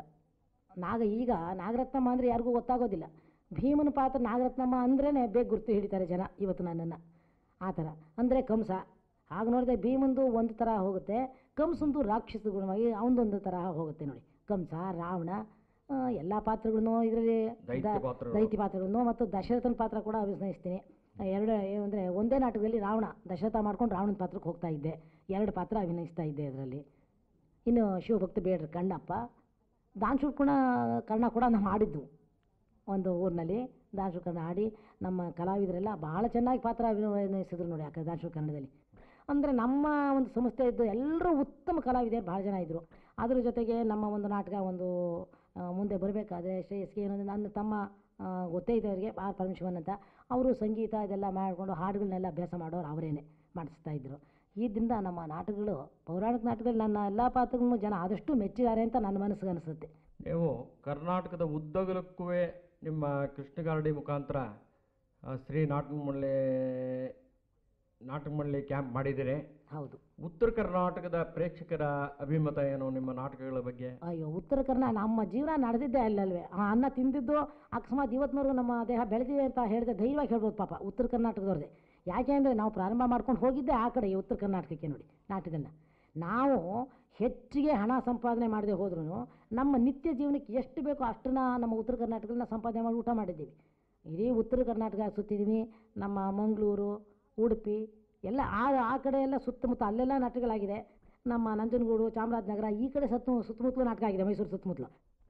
ನಾಗ ಈಗ ನಾಗರತ್ನಮ್ಮ ಅಂದರೆ ಯಾರಿಗೂ ಗೊತ್ತಾಗೋದಿಲ್ಲ ಭೀಮನ ಪಾತ್ರ ನಾಗರತ್ನಮ್ಮ ಅಂದ್ರೇ ಬೇಗ ಗುರ್ತು ಹಿಡಿತಾರೆ ಜನ ಇವತ್ತು ನನ್ನನ್ನು ಆ ಥರ ಅಂದರೆ ಕಂಸ ಆಗ ನೋಡಿದೆ ಭೀಮಂದು ಒಂದು ಥರ ಹೋಗುತ್ತೆ ಕಂಸಂದು ರಾಕ್ಷಸ ಗುಣವಾಗಿ ಅವನದೊಂದು ತರಹ ಹೋಗುತ್ತೆ ನೋಡಿ ಕಂಸ ರಾವಣ ಎಲ್ಲ ಪಾತ್ರಗಳನ್ನು ಇದರಲ್ಲಿ ದೈತ್ಯ ಪಾತ್ರಗಳು. ದೈತ್ಯ ಪಾತ್ರಗಳನ್ನು ಮತ್ತು ದಶರಥನ ಪಾತ್ರ ಕೂಡ ಅಭಿನಯಿಸ್ತೀನಿ ಎರಡು ಅಂದರೆ ಒಂದೇ ನಾಟಕದಲ್ಲಿ ರಾವಣ ದಶರಥ ಮಾಡ್ಕೊಂಡು ರಾವಣನ ಪಾತ್ರಕ್ಕೆ ಹೋಗ್ತಾ ಇದ್ದೆ ಎರಡು ಪಾತ್ರ ಅಭಿನಯಿಸ್ತಾ ಇದ್ದೆ ಇದರಲ್ಲಿ ಇನ್ನು ಶಿವಭಕ್ತ ಬೇಡ್ರ ಕಣ್ಣಪ್ಪ ದಾನ್ಶೂರ್ ಕೂಡ ಕರ್ಣ ಕೂಡ ನಾವು ಆಡಿದ್ದು ಒಂದು ಊರಿನಲ್ಲಿ ದಾನ್ಶೂರ್ ಕನ್ನಡ ಆಡಿ ನಮ್ಮ ಕಲಾವಿದರೆಲ್ಲ ಭಾಳ ಚೆನ್ನಾಗಿ ಪಾತ್ರ ಅಭಿನಯಿಸಿದ್ರು ನೋಡಿ ಆ ದಾನ್ಶೂರ್ ಕನ್ನಡದಲ್ಲಿ ಅಂದರೆ ನಮ್ಮ ಒಂದು ಸಂಸ್ಥೆ ಇದ್ದು ಎಲ್ಲರೂ ಉತ್ತಮ ಕಲಾವಿದರು ಭಾಳ ಜನ ಇದ್ದರು ಅದ್ರ ಜೊತೆಗೆ ನಮ್ಮ ಒಂದು ನಾಟಕ ಒಂದು ಆ, ಮುಂದೆ ಬರಬೇಕಾದ್ರೆ ಶ್ರೇಯಸ್ಗೆ ಏನಂದರೆ ನನ್ನ ತಮ್ಮ ಆ, ಗೊತ್ತೇ ಇದೆ ಅವರಿಗೆ ಆರ್ ಪರಮೇಶ್ವರನ್ ಅಂತ ಅವರು ಸಂಗೀತ ಇದೆಲ್ಲ ಮಾಡಿಕೊಂಡು ಹಾಡುಗಳನ್ನೆಲ್ಲ ಅಭ್ಯಾಸ ಮಾಡೋರು ಅವರೇನೆ ಮಾಡಿಸ್ತಾ ಇದ್ದರು ಇದರಿಂದ ನಮ್ಮ ನಾಟಕಗಳು ಪೌರಾಣಿಕ ನಾಟಕದಲ್ಲಿ ನನ್ನ ಎಲ್ಲ ಪಾತ್ರಗಳನ್ನು ಜನ ಆದಷ್ಟು ಮೆಚ್ಚಿದ್ದಾರೆ ಅಂತ ನನ್ನ ಮನಸ್ಸಿಗೆ ಅನಿಸುತ್ತೆ ನೀವು ಕರ್ನಾಟಕದ ಉದ್ದಗಲಕ್ಕೂ ನಿಮ್ಮ ಕೃಷ್ಣಗಾರಡಿ ಮುಖಾಂತರ ಆ, ಶ್ರೀ ನಾಟಕ ಮಂಡಳಿ ನಾಟಕ ಮಂಡಳಿ ಕ್ಯಾಂಪ್ ಮಾಡಿದ್ದೀರಿ ಹೌದು ಉತ್ತರ ಕರ್ನಾಟಕದ ಪ್ರೇಕ್ಷಕರ ಅಭಿಮತ ಏನು ನಿಮ್ಮ ನಾಟಕಗಳ ಬಗ್ಗೆ ಅಯ್ಯೋ ಉತ್ತರ ಕರ್ನಾಟಕ ನಮ್ಮ ಜೀವನ ನಡೆದಿದ್ದೇ ಅಲ್ಲಲ್ವೇ ಆ ಅನ್ನ ತಿಂದಿದ್ದು ಅಕಸ್ಮಾತ್ ಇವತ್ತಿನವರೆಗೂ ನಮ್ಮ ದೇಹ ಬೆಳೆದಿದೆ ಅಂತ ಹೇಳಿದೆ ಧೈರ್ಯವಾಗಿ ಹೇಳ್ಬೋದು ಪಾಪ ಉತ್ತರ ಕರ್ನಾಟಕದವ್ರದ್ದೇ ಯಾಕೆ ಅಂದರೆ ನಾವು ಪ್ರಾರಂಭ ಮಾಡ್ಕೊಂಡು ಹೋಗಿದ್ದೆ ಆ ಕಡೆ ಉತ್ತರ ಕರ್ನಾಟಕಕ್ಕೆ ನೋಡಿ ನಾಟಕನ ನಾವು ಹೆಚ್ಚಿಗೆ ಹಣ ಸಂಪಾದನೆ ಮಾಡದೆ ಹೋದ್ರೂ ನಮ್ಮ ನಿತ್ಯ ಜೀವನಕ್ಕೆ ಎಷ್ಟು ಬೇಕೋ ಅಷ್ಟನ್ನ ನಮ್ಮ ಉತ್ತರ ಕರ್ನಾಟಕದಲ್ಲಿ ನಾವು ಸಂಪಾದನೆ ಮಾಡಿ ಊಟ ಮಾಡಿದ್ದೀವಿ ಇಡೀ ಉತ್ತರ ಕರ್ನಾಟಕ ಸುತ್ತಿದ್ದೀವಿ ನಮ್ಮ ಮಂಗಳೂರು ಉಡುಪಿ ಎಲ್ಲ ಆ ಆ ಕಡೆ ಎಲ್ಲ ಸುತ್ತಮುತ್ತ ಅಲ್ಲೆಲ್ಲ ನಾಟಕಗಳಾಗಿದೆ ನಮ್ಮ ನಂಜನಗೂಡು ಚಾಮರಾಜನಗರ ಈ ಕಡೆ ಸುತ್ತ ಸುತ್ತಮುತ್ತಲು ನಾಟಕ ಆಗಿದೆ ಮೈಸೂರು ಸುತ್ತಮುತ್ತಲು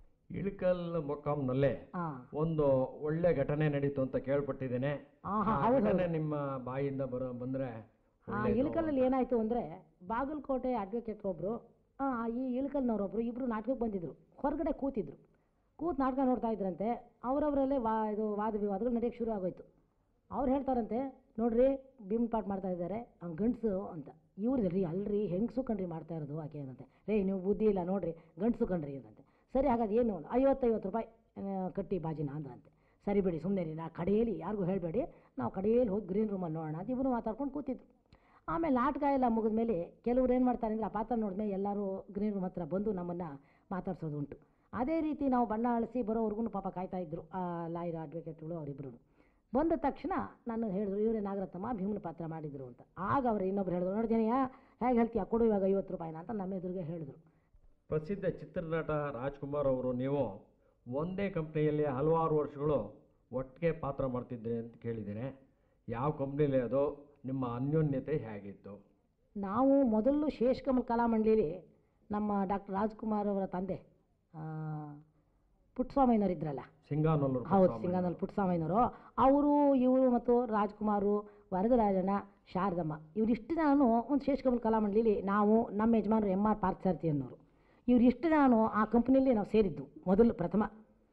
ಇಳಕಲ್ ಮೊಕಾಮ್ನಲ್ಲೇ ಹಾಂ ಒಂದು ಒಳ್ಳೆ ಘಟನೆ ನಡೀತು ಅಂತ ಕೇಳ್ಪಟ್ಟಿದ್ದೇನೆ ಹಾಂ ಆ ಹಾಂ ಹೌದು ಘಟನೆ ನಿಮ್ಮ ಬಾಯಿಂದ ಬರೋ ಬಂದ್ರೆ ಆ ಒಳ್ಳೇದು. ಇಳಕಲ್ಲಲ್ಲಿ ಏನಾಯಿತು ಅಂದರೆ ಬಾಗಲಕೋಟೆ ಅಡ್ವೊಕೇಟ್ ಒಬ್ಬರು ಈ ಇಳಕಲ್ನವರೊಬ್ಬರು ಇಬ್ಬರು ನಾಟಕಕ್ಕೆ ಬಂದಿದ್ದರು ಹೊರಗಡೆ ಕೂತಿದ್ರು ಕೂತು ನಾಟಕ ನೋಡ್ತಾ ಇದ್ರಂತೆ ಅವರವರಲ್ಲೇ ವಾ ಇದು ವಾದ ವಿವಾದಗಳು ನಡೆಯೋಕ್ಕೆ ಶುರು ಆಗೋಯ್ತು ಅವ್ರು ಹೇಳ್ತಾರಂತೆ ನೋಡ್ರಿ ಭೀಮ್ ಪಾಠ ಮಾಡ್ತಾ ಇದ್ದಾರೆ ಅವ್ನು ಗಂಡಸು ಅಂತ ಇವ್ರು ರೀ ಅಲ್ರಿ ಹೆಂಗಸು ಕಣ್ರಿ ಮಾಡ್ತಾ ಇರೋದು ಆಕೆ ಏನಂತೆ ರೇ ನೀವು ಬುದ್ಧಿ ಇಲ್ಲ ನೋಡ್ರಿ ಗಂಡಸು ಕಣ್ರಿ ಅಂತೆ ಸರಿ ಹಾಗಾದ್ರೆ ಏನು ಐವತ್ತೈವತ್ತು ರೂಪಾಯಿ ಆ, ಕಟ್ಟಿ ಬಾಜಿನ ಅಂದ್ರಂತೆ ಸರಿ ಬಿಡಿ ಸುಮ್ಮನೆ ರೀ ನಾ ಕಡೆಯಲ್ಲಿ ಯಾರಿಗೂ ಹೇಳಬೇಡಿ ನಾವು ಕಡೆಯಲ್ಲಿ ಹೋಗಿ ಗ್ರೀನ್ ರೂಮಲ್ಲಿ ನೋಡೋಣ ಅಂತ ಇಬ್ಬರು ಮಾತಾಡ್ಕೊಂಡು ಕೂತಿದ್ರು ಆಮೇಲೆ ನಾಟಕ ಎಲ್ಲ ಮುಗಿದ ಮೇಲೆ ಕೆಲವ್ರು ಏನು ಮಾಡ್ತಾರೆ ಅಂದರೆ ಆ ಪಾತ್ರ ನೋಡಿದ್ಮೇಲೆ ಎಲ್ಲರೂ ಗ್ರೀನ್ ರೂಮ್ ಹತ್ರ ಬಂದು ನಮ್ಮನ್ನು ಮಾತಾಡ್ಸೋದು ಉಂಟು ಅದೇ ರೀತಿ ನಾವು ಬಣ್ಣ ಅಳಿಸಿ ಬರೋವರೆಗೂ ಪಾಪ ಕಾಯ್ತಾ ಇದ್ರು ಆ ಲಾಯರ್ ಅಡ್ವೊಕೇಟ್ಗಳು ಅವರಿಬ್ಬರು ಬಂದ ತಕ್ಷಣ ನಾನು ಹೇಳಿದ್ರು ಇವರೇ ನಾಗರತ್ನಮ್ಮ ಭೀಮನ ಪಾತ್ರ ಮಾಡಿದ್ರು ಅಂತ ಆಗ ಅವರು ಇನ್ನೊಬ್ರು ಹೇಳಿದ್ರು ನೋಡ್ತೀನಿಯಾ ಹೇಗೆ ಹೇಳ್ತೀಯ ಕೊಡು ಇವಾಗ ಐವತ್ತು ರೂಪಾಯಿನ ಅಂತ ನಮ್ಮ ಎದುರಿಗೆ ಹೇಳಿದ್ರು ಪ್ರಸಿದ್ಧ ಚಿತ್ರನಟ ರಾಜ್ಕುಮಾರ್ ಅವರು ನೀವು ಒಂದೇ ಕಂಪ್ನಿಯಲ್ಲಿ ಹಲವಾರು ವರ್ಷಗಳು ಒಟ್ಟಿಗೆ ಪಾತ್ರ ಮಾಡ್ತಿದ್ರಿ ಅಂತ ಕೇಳಿದ್ದೇನೆ ಯಾವ ಕಂಪ್ನಿಲಿ ಅದು ನಿಮ್ಮ ಅನ್ಯೋನ್ಯತೆ ಹೇಗಿತ್ತು ನಾವು ಮೊದಲು ಶೇಷಕಮಲ್ ಕಲಾಮಂಡಲಿಲಿ ನಮ್ಮ ಡಾಕ್ಟರ್ ರಾಜ್ಕುಮಾರ್ ಅವರ ತಂದೆ ಆ, ಪುಟ್ಟಸ್ವಾಮಯ್ಯನವ್ರು ಇದ್ರಲ್ಲ ಸಿಂಗಾನಲ್ಲೂರು ಹೌದು ಪುಟ್ಟಸ್ವಾಮಿ. ಸಿಂಗಾನಲ್ ಪುಟ್ಟಸ್ವಾಮಯ್ಯನವರು ಅವರು ಇವರು ಮತ್ತು ರಾಜ್ಕುಮಾರು ವರದರಾಜಣ್ಣ ಶಾರದಮ್ಮ ಇವರಿಷ್ಟು ನಾನು ಒಂದು ಶೇಷಕಮಲ್ ಕಲಾಮಂಡಲಿಲಿ ನಾವು ನಮ್ಮ ಯಜಮಾನರು ಎಮ್ ಆರ್ ಪಾರ್ಥಸಾರಥಿ ಅನ್ನೋರು ಇವರಿಷ್ಟು ನಾನು ಆ ಕಂಪ್ನಿಯಲ್ಲಿ ನಾವು ಸೇರಿದ್ದು ಮೊದಲು ಪ್ರಥಮ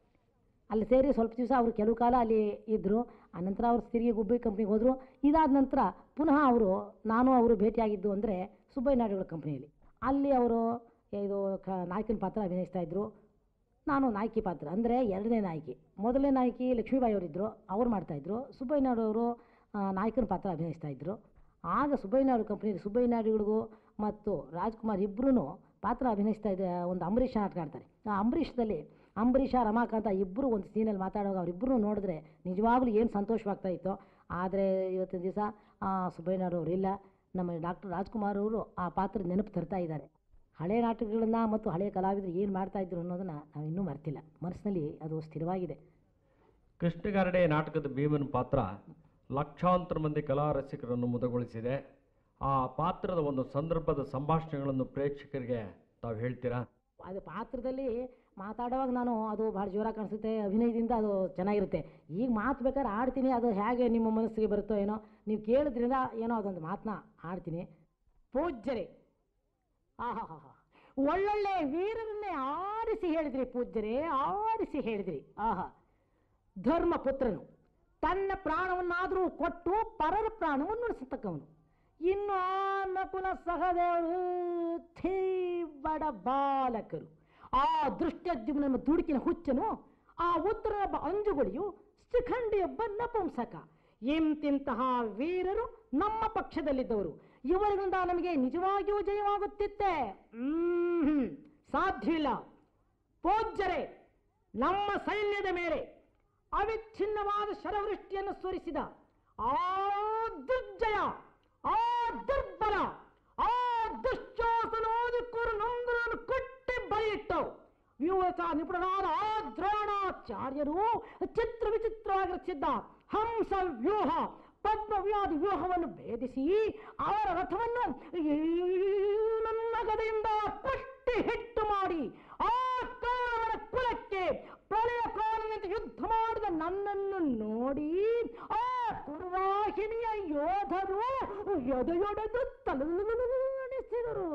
ಅಲ್ಲಿ ಸೇರಿ ಸ್ವಲ್ಪ ದಿವಸ ಅವರು ಕೆಲವು ಕಾಲ ಅಲ್ಲಿ ಇದ್ದರು ಆನಂತರ ಅವರು ತಿರುಗಿ ಗುಬ್ಬಿ ಕಂಪ್ನಿಗೆ ಹೋದರು ಇದಾದ ನಂತರ ಪುನಃ ಅವರು ನಾನು ಅವರು ಭೇಟಿಯಾಗಿದ್ದು ಅಂದರೆ ಸುಬ್ಬಯ್ಯ ನಾಯ್ಡುಗಳ ಕಂಪ್ನಿಯಲ್ಲಿ ಅಲ್ಲಿ ಅವರು ಇದು ಕ ನಾಯಕನ ಪಾತ್ರ ಅಭಿನಯಿಸ್ತಾ ಇದ್ದರು ನಾನು ನಾಯಕಿ ಪಾತ್ರ ಅಂದರೆ ಎರಡನೇ ನಾಯಕಿ ಮೊದಲನೇ ನಾಯಕಿ ಲಕ್ಷ್ಮೀಬಾಯಿ ಅವರಿದ್ದರು ಅವ್ರು ಮಾಡ್ತಾಯಿದ್ರು ಸುಬ್ಬಯ್ಯ ನಾಯ್ಡು ಅವರು ಆ, ನಾಯಕನ ಪಾತ್ರ ಅಭಿನಯಿಸ್ತಾ ಇದ್ದರು ಆಗ ಸುಬ್ಬಯ್ಯ ನಾಯ್ಡು ಕಂಪ್ನಿಯಲ್ಲಿ ಸುಬ್ಬಯ್ಯ ನಾಯ್ಡುಗಳಿಗೂ ಮತ್ತು ರಾಜ್ಕುಮಾರ್ ಇಬ್ಬರೂ ಪಾತ್ರ ಅಭಿನಯಿಸ್ತಾ ಇದ್ದ ಒಂದು ಅಂಬರೀಷ್ ನಾಟಕ ಆಡ್ತಾರೆ ಆ ಅಂಬರೀಷದಲ್ಲಿ ಅಂಬರೀಷ ರಮಾಕಾಂತ ಇಬ್ಬರು ಒಂದು ಸೀನಲ್ಲಿ ಮಾತಾಡುವಾಗ ಅವರಿಬ್ಬರು ನೋಡಿದ್ರೆ ನಿಜವಾಗ್ಲೂ ಏನು ಸಂತೋಷವಾಗ್ತಾ ಇತ್ತೋ ಆದರೆ ಇವತ್ತಿನ ದಿವಸ ಸುಬ್ಬಯ್ಯ ನಾಯ್ಡು ಅವರು ಇಲ್ಲ ನಮ್ಮ ಡಾಕ್ಟರ್ ರಾಜ್ಕುಮಾರ್ ಅವರು ಆ ಪಾತ್ರ ನೆನಪು ತರ್ತಾ ಇದ್ದಾರೆ ಹಳೆ ನಾಟಕಗಳನ್ನು ಮತ್ತು ಹಳೆಯ ಕಲಾವಿದರು ಏನು ಮಾಡ್ತಾ ಇದ್ರು ಅನ್ನೋದನ್ನು ನಾವು ಇನ್ನೂ ಮರ್ತಿಲ್ಲ ಮನಸ್ಸಿನಲ್ಲಿ ಅದು ಸ್ಥಿರವಾಗಿದೆ ಕೃಷ್ಣಗಾರಡೆ ನಾಟಕದ ಭೀಮನ ಪಾತ್ರ ಲಕ್ಷಾಂತರ ಮಂದಿ ಕಲಾ ರಸಿಕರನ್ನು ಮುದಗೊಳಿಸಿದೆ ಆ ಪಾತ್ರದ ಒಂದು ಸಂದರ್ಭದ ಸಂಭಾಷಣೆಗಳನ್ನು ಪ್ರೇಕ್ಷಕರಿಗೆ ತಾವು ಹೇಳ್ತೀರಾ ಅದು ಪಾತ್ರದಲ್ಲಿ ಮಾತಾಡುವಾಗ ನಾನು ಅದು ಭಾಳ ಜೋರಾಗಿ ಕಾಣಿಸುತ್ತೆ ಅಭಿನಯದಿಂದ ಅದು ಚೆನ್ನಾಗಿರುತ್ತೆ ಈಗ ಮಾತು ಬೇಕಾದ್ರೆ ಆಡ್ತೀನಿ ಅದು ಹೇಗೆ ನಿಮ್ಮ ಮನಸ್ಸಿಗೆ ಬರುತ್ತೋ ಏನೋ ನೀವು ಕೇಳಿದ್ರಿಂದ ಏನೋ ಅದೊಂದು ಮಾತನ್ನ ಆಡ್ತೀನಿ ಪೂಜ್ಯರೇ ಆಹಾ ಹಾ ಹಾ ಒಳ್ಳೊಳ್ಳೆ ವೀರರನ್ನೇ ಆರಿಸಿ ಹೇಳಿದ್ರಿ ಪೂಜ್ಯರೇ ಆರಿಸಿ ಹೇಳಿದ್ರಿ ಆಹಾ ಧರ್ಮಪುತ್ರನು ತನ್ನ ಪ್ರಾಣವನ್ನಾದರೂ ಕೊಟ್ಟು ಪರರ ಪ್ರಾಣವನ್ನು ಉಳಿಸತಕ್ಕವನು ಇನ್ನು ಆ ನಕುಲ ಸಹದೇವರು ಥೀ ಬಡ ಬಾಲಕರು ಆ ದೃಷ್ಟದ್ಯುಮ್ನ ದುಡುಕಿನ ಹುಚ್ಚನು ಆ ಉತ್ತರನೊಬ್ಬ ಅಂಜುಗುಳಿಯು ಶಿಖಂಡಿಯೊಬ್ಬ ನಪುಂಸಕ ಇಂತಿಂತಹ ವೀರರು ನಮ್ಮ ಪಕ್ಷದಲ್ಲಿದ್ದವರು ಇವರಿಂದ ನಮಗೆ ನಿಜವಾಗಿಯೂ ಜಯವಾಗುತ್ತಿತ್ತೆ ಹ್ಮ್ ಸಾಧ್ಯವಿಲ್ಲ ಪೂಜ್ಯರೇ ನಮ್ಮ ಸೈನ್ಯದ ಮೇಲೆ ಅವಿಚ್ಛಿನ್ನವಾದ ಶರವೃಷ್ಟಿಯನ್ನು ಸುರಿಸಿದ ಆ ದುರ್ಜಯ ಆ ದುರ್ಬಲ ಆ ದುಶ್ಶಾಸನೋದಕ್ಕೂರು ನೊಂದರನ್ನು ಕೊಟ್ಟಿ ಬಲಿಯಿಟ್ಟು ವ್ಯೂಹಕ ನಿಪುಣರಾದ ಆ ದ್ರೋಣಾಚಾರ್ಯರು ಚಿತ್ರ ವಿಚಿತ್ರವಾಗಿ ರಚಿಸಿದ್ದ ಹಂಸ ವ್ಯೂಹ ಪದ್ಮ ವ್ಯಾಧಿ ವ್ಯೂಹವನ್ನು ಭೇದಿಸಿ ಅವರ ರಥವನ್ನು ಈ ನನ್ನ ಗದೆಯಿಂದ ಪುಷ್ಟಿ ಹಿಟ್ಟು ಮಾಡಿ ಆ ಕೌರವರ ಕುಲಕ್ಕೆ ಪ್ರಳಯ ಕಾಲದಂತೆ ಯುದ್ಧ ಮಾಡಿದ ನನ್ನನ್ನು ನೋಡಿ ಆ ಕುರುವಾಹಿನಿಯ ಯೋಧರು ಎದೆಯೊಡೆದು ತಲೆಸಿದರು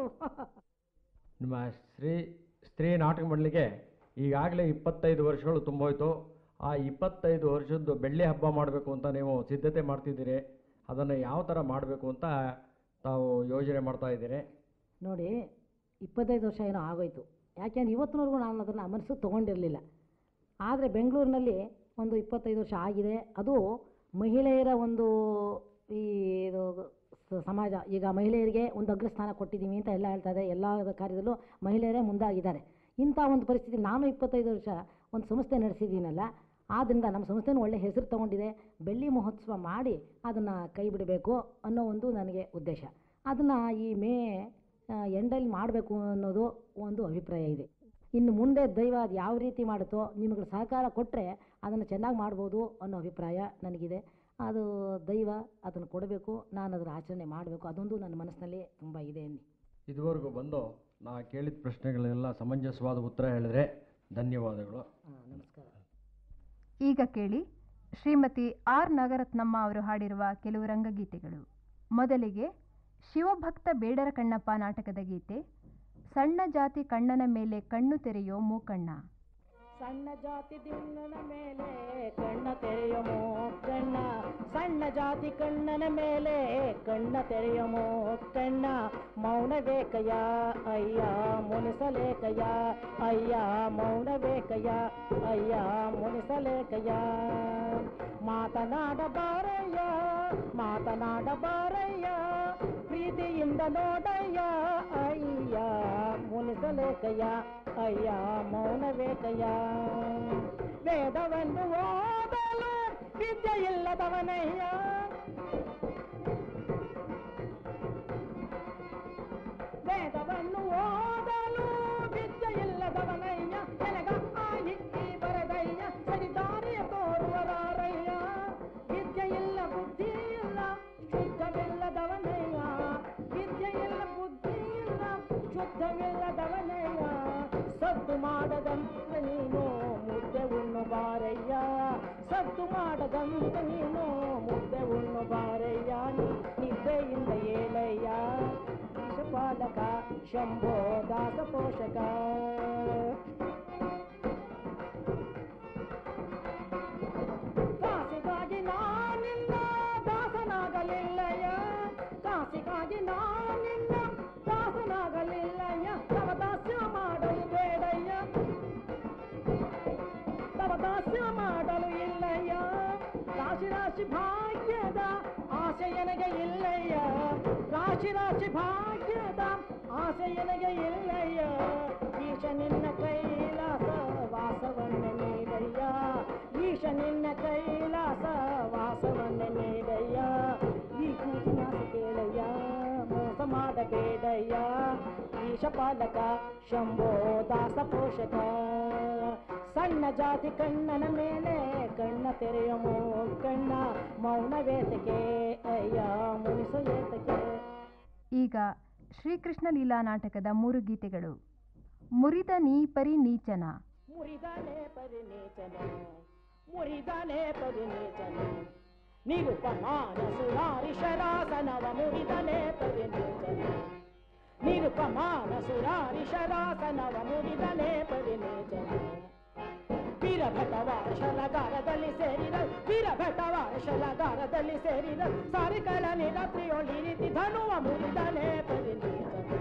ನಿಮ್ಮ ಸ್ತ್ರೀ ಸ್ತ್ರೀ ನಾಟಕ ಮಂಡಳಿಗೆ ಈಗಾಗಲೇ ಇಪ್ಪತ್ತೈದು ವರ್ಷಗಳು ತುಂಬೋಯ್ತು ಆ ಇಪ್ಪತ್ತೈದು ವರ್ಷದ್ದು ಬೆಳ್ಳಿ ಹಬ್ಬ ಮಾಡಬೇಕು ಅಂತ ನೀವು ಸಿದ್ಧತೆ ಮಾಡ್ತಿದ್ದೀರಿ ಅದನ್ನು ಯಾವ ಥರ ಮಾಡಬೇಕು ಅಂತ ತಾವು ಯೋಜನೆ ಮಾಡ್ತಾ ಇದ್ದೀರಿ ನೋಡಿ ಇಪ್ಪತ್ತೈದು ವರ್ಷ ಏನೋ ಆಗೋಯ್ತು ಯಾಕೆಂದ್ರೆ ಇವತ್ತಿನವರೆಗೂ ನಾನು ಅದನ್ನು ಮನಸ್ಸಿಗೆ ತೊಗೊಂಡಿರಲಿಲ್ಲ ಆದರೆ ಬೆಂಗಳೂರಿನಲ್ಲಿ ಒಂದು ಇಪ್ಪತ್ತೈದು ವರ್ಷ ಆಗಿದೆ ಅದು ಮಹಿಳೆಯರ ಒಂದು ಈ ಇದು ಸ- ಸಮಾಜ ಈಗ ಮಹಿಳೆಯರಿಗೆ ಒಂದು ಅಗ್ರಸ್ಥಾನ ಕೊಟ್ಟಿದ್ದೀವಿ ಅಂತ ಎಲ್ಲ ಹೇಳ್ತಾ ಇದೆ ಎಲ್ಲ ಕಾರ್ಯದಲ್ಲೂ ಮಹಿಳೆಯರೇ ಮುಂದಾಗಿದ್ದಾರೆ ಇಂಥ ಒಂದು ಪರಿಸ್ಥಿತಿ ನಾನು ಇಪ್ಪತ್ತೈದು ವರ್ಷ ಒಂದು ಸಂಸ್ಥೆ ನಡೆಸಿದ್ದೀನಲ್ಲ ಆದ್ದರಿಂದ ನಮ್ಮ ಸಂಸ್ಥೆನೂ ಒಳ್ಳೆ ಹೆಸರು ತಗೊಂಡಿದೆ ಬೆಳ್ಳಿ ಮಹೋತ್ಸವ ಮಾಡಿ ಅದನ್ನು ಕೈ ಬಿಡಬೇಕು ಅನ್ನೋ ಒಂದು ನನಗೆ ಉದ್ದೇಶ ಅದನ್ನು ಈ ಮೇ ಎಂಡಲ್ಲಿ ಮಾಡಬೇಕು ಅನ್ನೋದು ಒಂದು ಅಭಿಪ್ರಾಯ ಇದೆ ಇನ್ನು ಮುಂದೆ ದೈವ ಅದು ಯಾವ ರೀತಿ ಮಾಡುತ್ತೋ ನಿಮಗೆ ಸಹಕಾರ ಕೊಟ್ಟರೆ ಅದನ್ನು ಚೆನ್ನಾಗಿ ಮಾಡ್ಬೋದು ಅನ್ನೋ ಅಭಿಪ್ರಾಯ ನನಗಿದೆ ಅದು ದೈವ ಅದನ್ನು ಕೊಡಬೇಕು ನಾನು ಅದರ ಆಚರಣೆ ಮಾಡಬೇಕು ಅದೊಂದು ನನ್ನ ಮನಸ್ಸಿನಲ್ಲಿ ತುಂಬ ಇದೆ ಅನ್ನಿ ಇದುವರೆಗೂ ಬಂದು ನಾ ಕೇಳಿದ ಪ್ರಶ್ನೆಗಳೆಲ್ಲ ಸಮಂಜಸವಾದ ಉತ್ತರ ಹೇಳಿದ್ರೆ ಧನ್ಯವಾದಗಳು ಹಾಂ ನಮಸ್ಕಾರ ಈಗ ಕೇಳಿ ಶ್ರೀಮತಿ ಆರ್ ನಾಗರತ್ನಮ್ಮ ಅವರು ಹಾಡಿರುವ ಕೆಲವು ರಂಗಗೀತೆಗಳು ಮೊದಲಿಗೆ ಶಿವಭಕ್ತ ಬೇಡರ ಕಣ್ಣಪ್ಪ ನಾಟಕದ ಗೀತೆ ಸಣ್ಣ ಜಾತಿ ಕಣ್ಣನ ಮೇಲೆ ಕಣ್ಣು ತೆರೆಯೋ ಮೂಕಣ್ಣ ಸಣ್ಣ ಜಾತಿ ದಿಣ್ಣನ ಮೇಲೆ ಕಣ್ಣ ತೆರೆಯ ಕಣ್ಣ ಸಣ್ಣ ಜಾತಿ ಕಣ್ಣನ ಮೇಲೆ ಕಣ್ಣ ತೆರೆಯ ಕಣ್ಣ ಮೌನ ಬೇಕಯ್ಯ ಅಯ್ಯ ಮುನಿಸಲೇಕಯ್ಯ ಅಯ್ಯ ಮೌನ ಬೇಕಯ್ಯ ಅಯ್ಯ ಮುನಿಸಲೇಕಯ್ಯ ಮಾತನಾಡಬಾರಯ್ಯ ಮಾತನಾಡಬಾರಯ್ಯ ಪ್ರೀತಿಯಿಂದ ನೋಡಯ್ಯ ಅಯ್ಯ ಮುನಿಸಲೇಕಯ್ಯ ಅಯ್ಯ ಮೌನ ಬೇಕಯ್ಯ ವೇದವನ್ನು ಓದಲು ವಿದ್ಯೆ ಇಲ್ಲದವನಯ್ಯ ವೇದವನ್ನು ಓದಲು ವಿದ್ಯೆ ಇಲ್ಲದವನಯ್ಯ ನನಗ ಆಯಿ ಈ ಬರದಯ್ಯ ಸರಿದಾರಿಯ ತೋರುವರಾರಯ್ಯ ವಿದ್ಯೆ ಇಲ್ಲ ಬುದ್ಧಿ ಇಲ್ಲ ಶುದ್ಧವಿಲ್ಲದವನಯ್ಯ ವಿದ್ಯೆ ಇಲ್ಲ ಬುದ್ಧಿ ಇಲ್ಲ ಶುದ್ಧವಿಲ್ಲದವನಯ್ಯ ಸದ್ದು ಮಾಡದಂತ ನೀನು ಮುದ್ದೆ ಉಣ್ಣು ಬಾರಯ್ಯ ಸದ್ದು ಮಾಡದಂತ ನೀನು ಮುದ್ದೆ ಉಣ್ಣು ಬಾರಯ್ಯ ನೀ ನಿದ್ದೆಯಿಂದ ಏಳಯ್ಯ ಪಾಲಕ ಶಂಭೋ ದಾಸ ಪೋಷಕ ಕಾಸಿಗಾಗಿ ನಾನಿನ್ನ ದಾಸನಾಗಲಿಲ್ಲಯ್ಯ ಕಾಸಿಗಾಗಿ ನಾನಿನ್ನ ದಾಸನಾಗಲಿಲ್ಲಯ್ಯ ತವ ದಾಸ್ಯ ಮಾಡಲು ಬೇಡಯ್ಯ ತವ ದಾಸ್ಯ ಮಾಡಲು ಇಲ್ಲಯ್ಯ ರಾಶಿ ರಾಶಿ ಭಾಗ್ಯದ ಆಸೆ ನನಗೆ ಇಲ್ಲಯ್ಯ ರಾಶಿ ರಾಶಿ ಭಾಗ್ಯದ ಆಸೆ ನನಗೆ ಇಲ್ಲಯ್ಯ ಈಶ ನಿನ್ನ ಕೈಲಾಸ ವಾಸವನ್ನ ನೀಡಯ್ಯ ಈಶ ನಿನ್ನ ಕೈಲಾಸ ವಾಸವನ್ನ ನೀಡಯ್ಯ ಈ ಕೂಸಿನ ಆಸೆ ಕೇಳಯ್ಯ ಮೋಸ ಮಾಡಬೇಡಯ್ಯ ಈಶ ಪಾಲಕ ಶಂಭೋ ದಾಸ ಪೋಷಕ ಸಣ್ಣ ಜಾತಿ ಕಣ್ಣನ ಮೇಲೆ ಕಣ್ಣ ತೆರೆಯ ಕಣ್ಣ ಮೌನ ವೇತಕೆ ಅಯ್ಯ ಮುನಿಸು ಏತಕೆ ಈಗ ಶ್ರೀಕೃಷ್ಣ ಲೀಲಾ ನಾಟಕದ ಮೂರು ಗೀತೆಗಳು ಮುರಿದ ನೀ ಪರಿ ನೀಚನ ಮುರಿದಾನೆ ಪರಿನೇಚನ ಮುರಿದಾನೆ ಪರಿನೇಚನ ನಿರುಪಮಾನ ಸುರಾರಿ ಶರಾಸನವ ಮುರಿದನೆ ಪರಿನೇಚನ ನಿರುಪಮಾನ ಸುರಾರಿ ಶರಾಸನವ ಮುರಿದನೆ ಪರಿನೇಚನ ವೀರಭಟವಾರ ಶಲಗಾರದಲ್ಲಿ ಸೇರಿದ ವೀರಭಟವಾರ ಶಲಗಾರದಲ್ಲಿ ಸೇರಿದ ಸಾರಿಗಳ ನಿರಾತ್ರಿಯೊಳಿ ರೀತಿ ಧನುವ ಮುರಿದನೆ ಪರಿನೇಚನ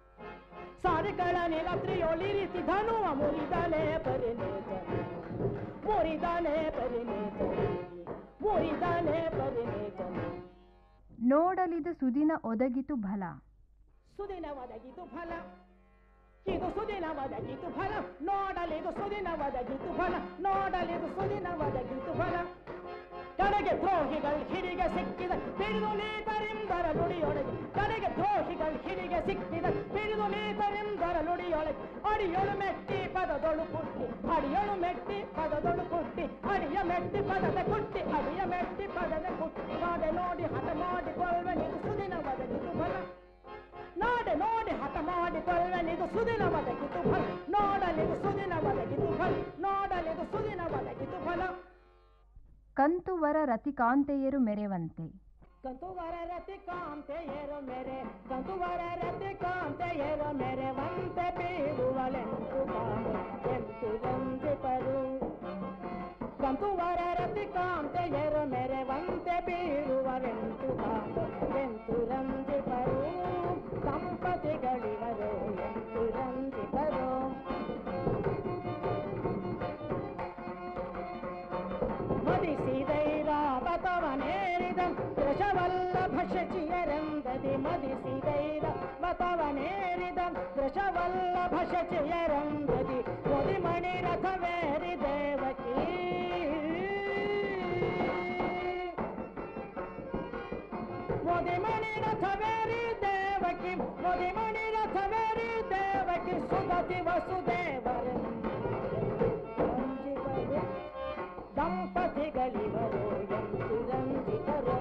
ಸಾರಿಗಳ ನಿರಾತ್ರಿಯೊಳಿ ರೀತಿ ಧನುವ ಮುರಿದನೆ ಪರಿನೇಚನ ಮುರಿದನೆ ಪರಿನೇಚನ ಮುರಿದನೆ ಪರಿನೇಚನ ನೋಡಲಿದು ಸುದಿನ ಒದಗಿತು ಫಲ ಸುದಿನ ಒದಗಿತು ಫಲ ಇದು ಸುದಿನ ಒದಗಿತು ಫಲ ನೋಡಲಿದು ಸುದಿನ ಒದಗಿತು ಫಲ ನೋಡಲಿದು ಸುದಿನ ಒದಗಿತು ಫಲ ಕಡೆಗೆ ದ್ರೋಹಿಗಳು ಹಿಡಿಗೆ ಸಿಕ್ಕಿದ ಬಿಡಿದು ನೀತರಿಂದರ ನುಡಿಯೊಳಗೆ ಕಡೆಗೆ ದ್ರೋಹಿಗಳು ಹಿಡಿಗೆ ಸಿಕ್ಕಿದ ಬಿಡಿದು ನೀತರಿಂದರ ನುಡಿಯೊಳಗೆ ಅಡಿಯೊಳು ಮೆಟ್ಟಿ ಪದದೊಳು ಕುಟ್ಟಿ ಅಡಿಯೊಳು ಮೆಟ್ಟಿ ಪದದೊಳು ಕುಟ್ಟಿ ಅಡಿಯ ಮೆಟ್ಟಿ ಪದದ ಕುಟ್ಟಿ ಅಡಿಯ ಮೆಟ್ಟಿ ಪದದ ಕುಟ್ಟಿ ನಾಡೆ ನೋಡಿ ಹಠ ಮಾಡಿಕೊಳ್ಳುವನಿದು ಸುದಿನ ಒದಗಿತು ಫಲ ನಾಡೆ ನೋಡಿ ಹಠ ಮಾಡಿಕೊಳ್ಳುವನಿದು ಸುದಿನ ಒದಗಿತು ಫಲ ನೋಡಲಿದು ಸುದಿನ ಒದಗಿತು ಫಲ ನೋಡಲಿದು ಸುದಿನ ಒದಗಿತು ಫಲ ಕಂತುವರ ರತಿಕಾಂತೆಯರು ಮೆರೆವಂತೆ ಕಂತುವರ ರತಿ ಕಾಂತೆ ಏರೋ ಮೇರೆ ಕಂತುವರ ರತಿ ಕಾಂತೆ ಏರೋ ಮೇರೆ ವಂತೆ ಬೀಳುವಳೆಂತು ಕಾಮೆ ಎಂತು ವಂದಿಪರು ಕಂತುವರ ರತಿ ಕಾಂತೆ ಏರೋ ಮೇರೆ ವಂತೆ ಬೀಳುವರೆಂತು ಕಾಮೆ ಎಂತು ರಂದಿಪರು ದಂಪತಿಗಳಿವರು ಎಂತು ರಂದಿಪರು ಮದಿಸಿದೈರಾವತವನೇರಿದ ಯಶವಲ್ಲಭ ಶಚಿಯರೆಂದ ಮದಿ ಮದಿಸಿದೈದ ಮತವನೇರಿದ ದೃಶವಲ್ಲಭ ಶಚಿಯರಂಗದಿ ಮುದಿಮಣಿ ರಥವೇರಿ ದೇವಕಿ ಮುದಿಮಣಿ ರಥವೇರಿ ದೇವಕಿ ಮುದಿಮಣಿ ರಥವೇರಿ ದೇವಕಿ ಸುಗತಿ ವಸುದೇವರು ದಂಪತಿಗಳಿವರು ಎಂದು ರಂಜಿತರು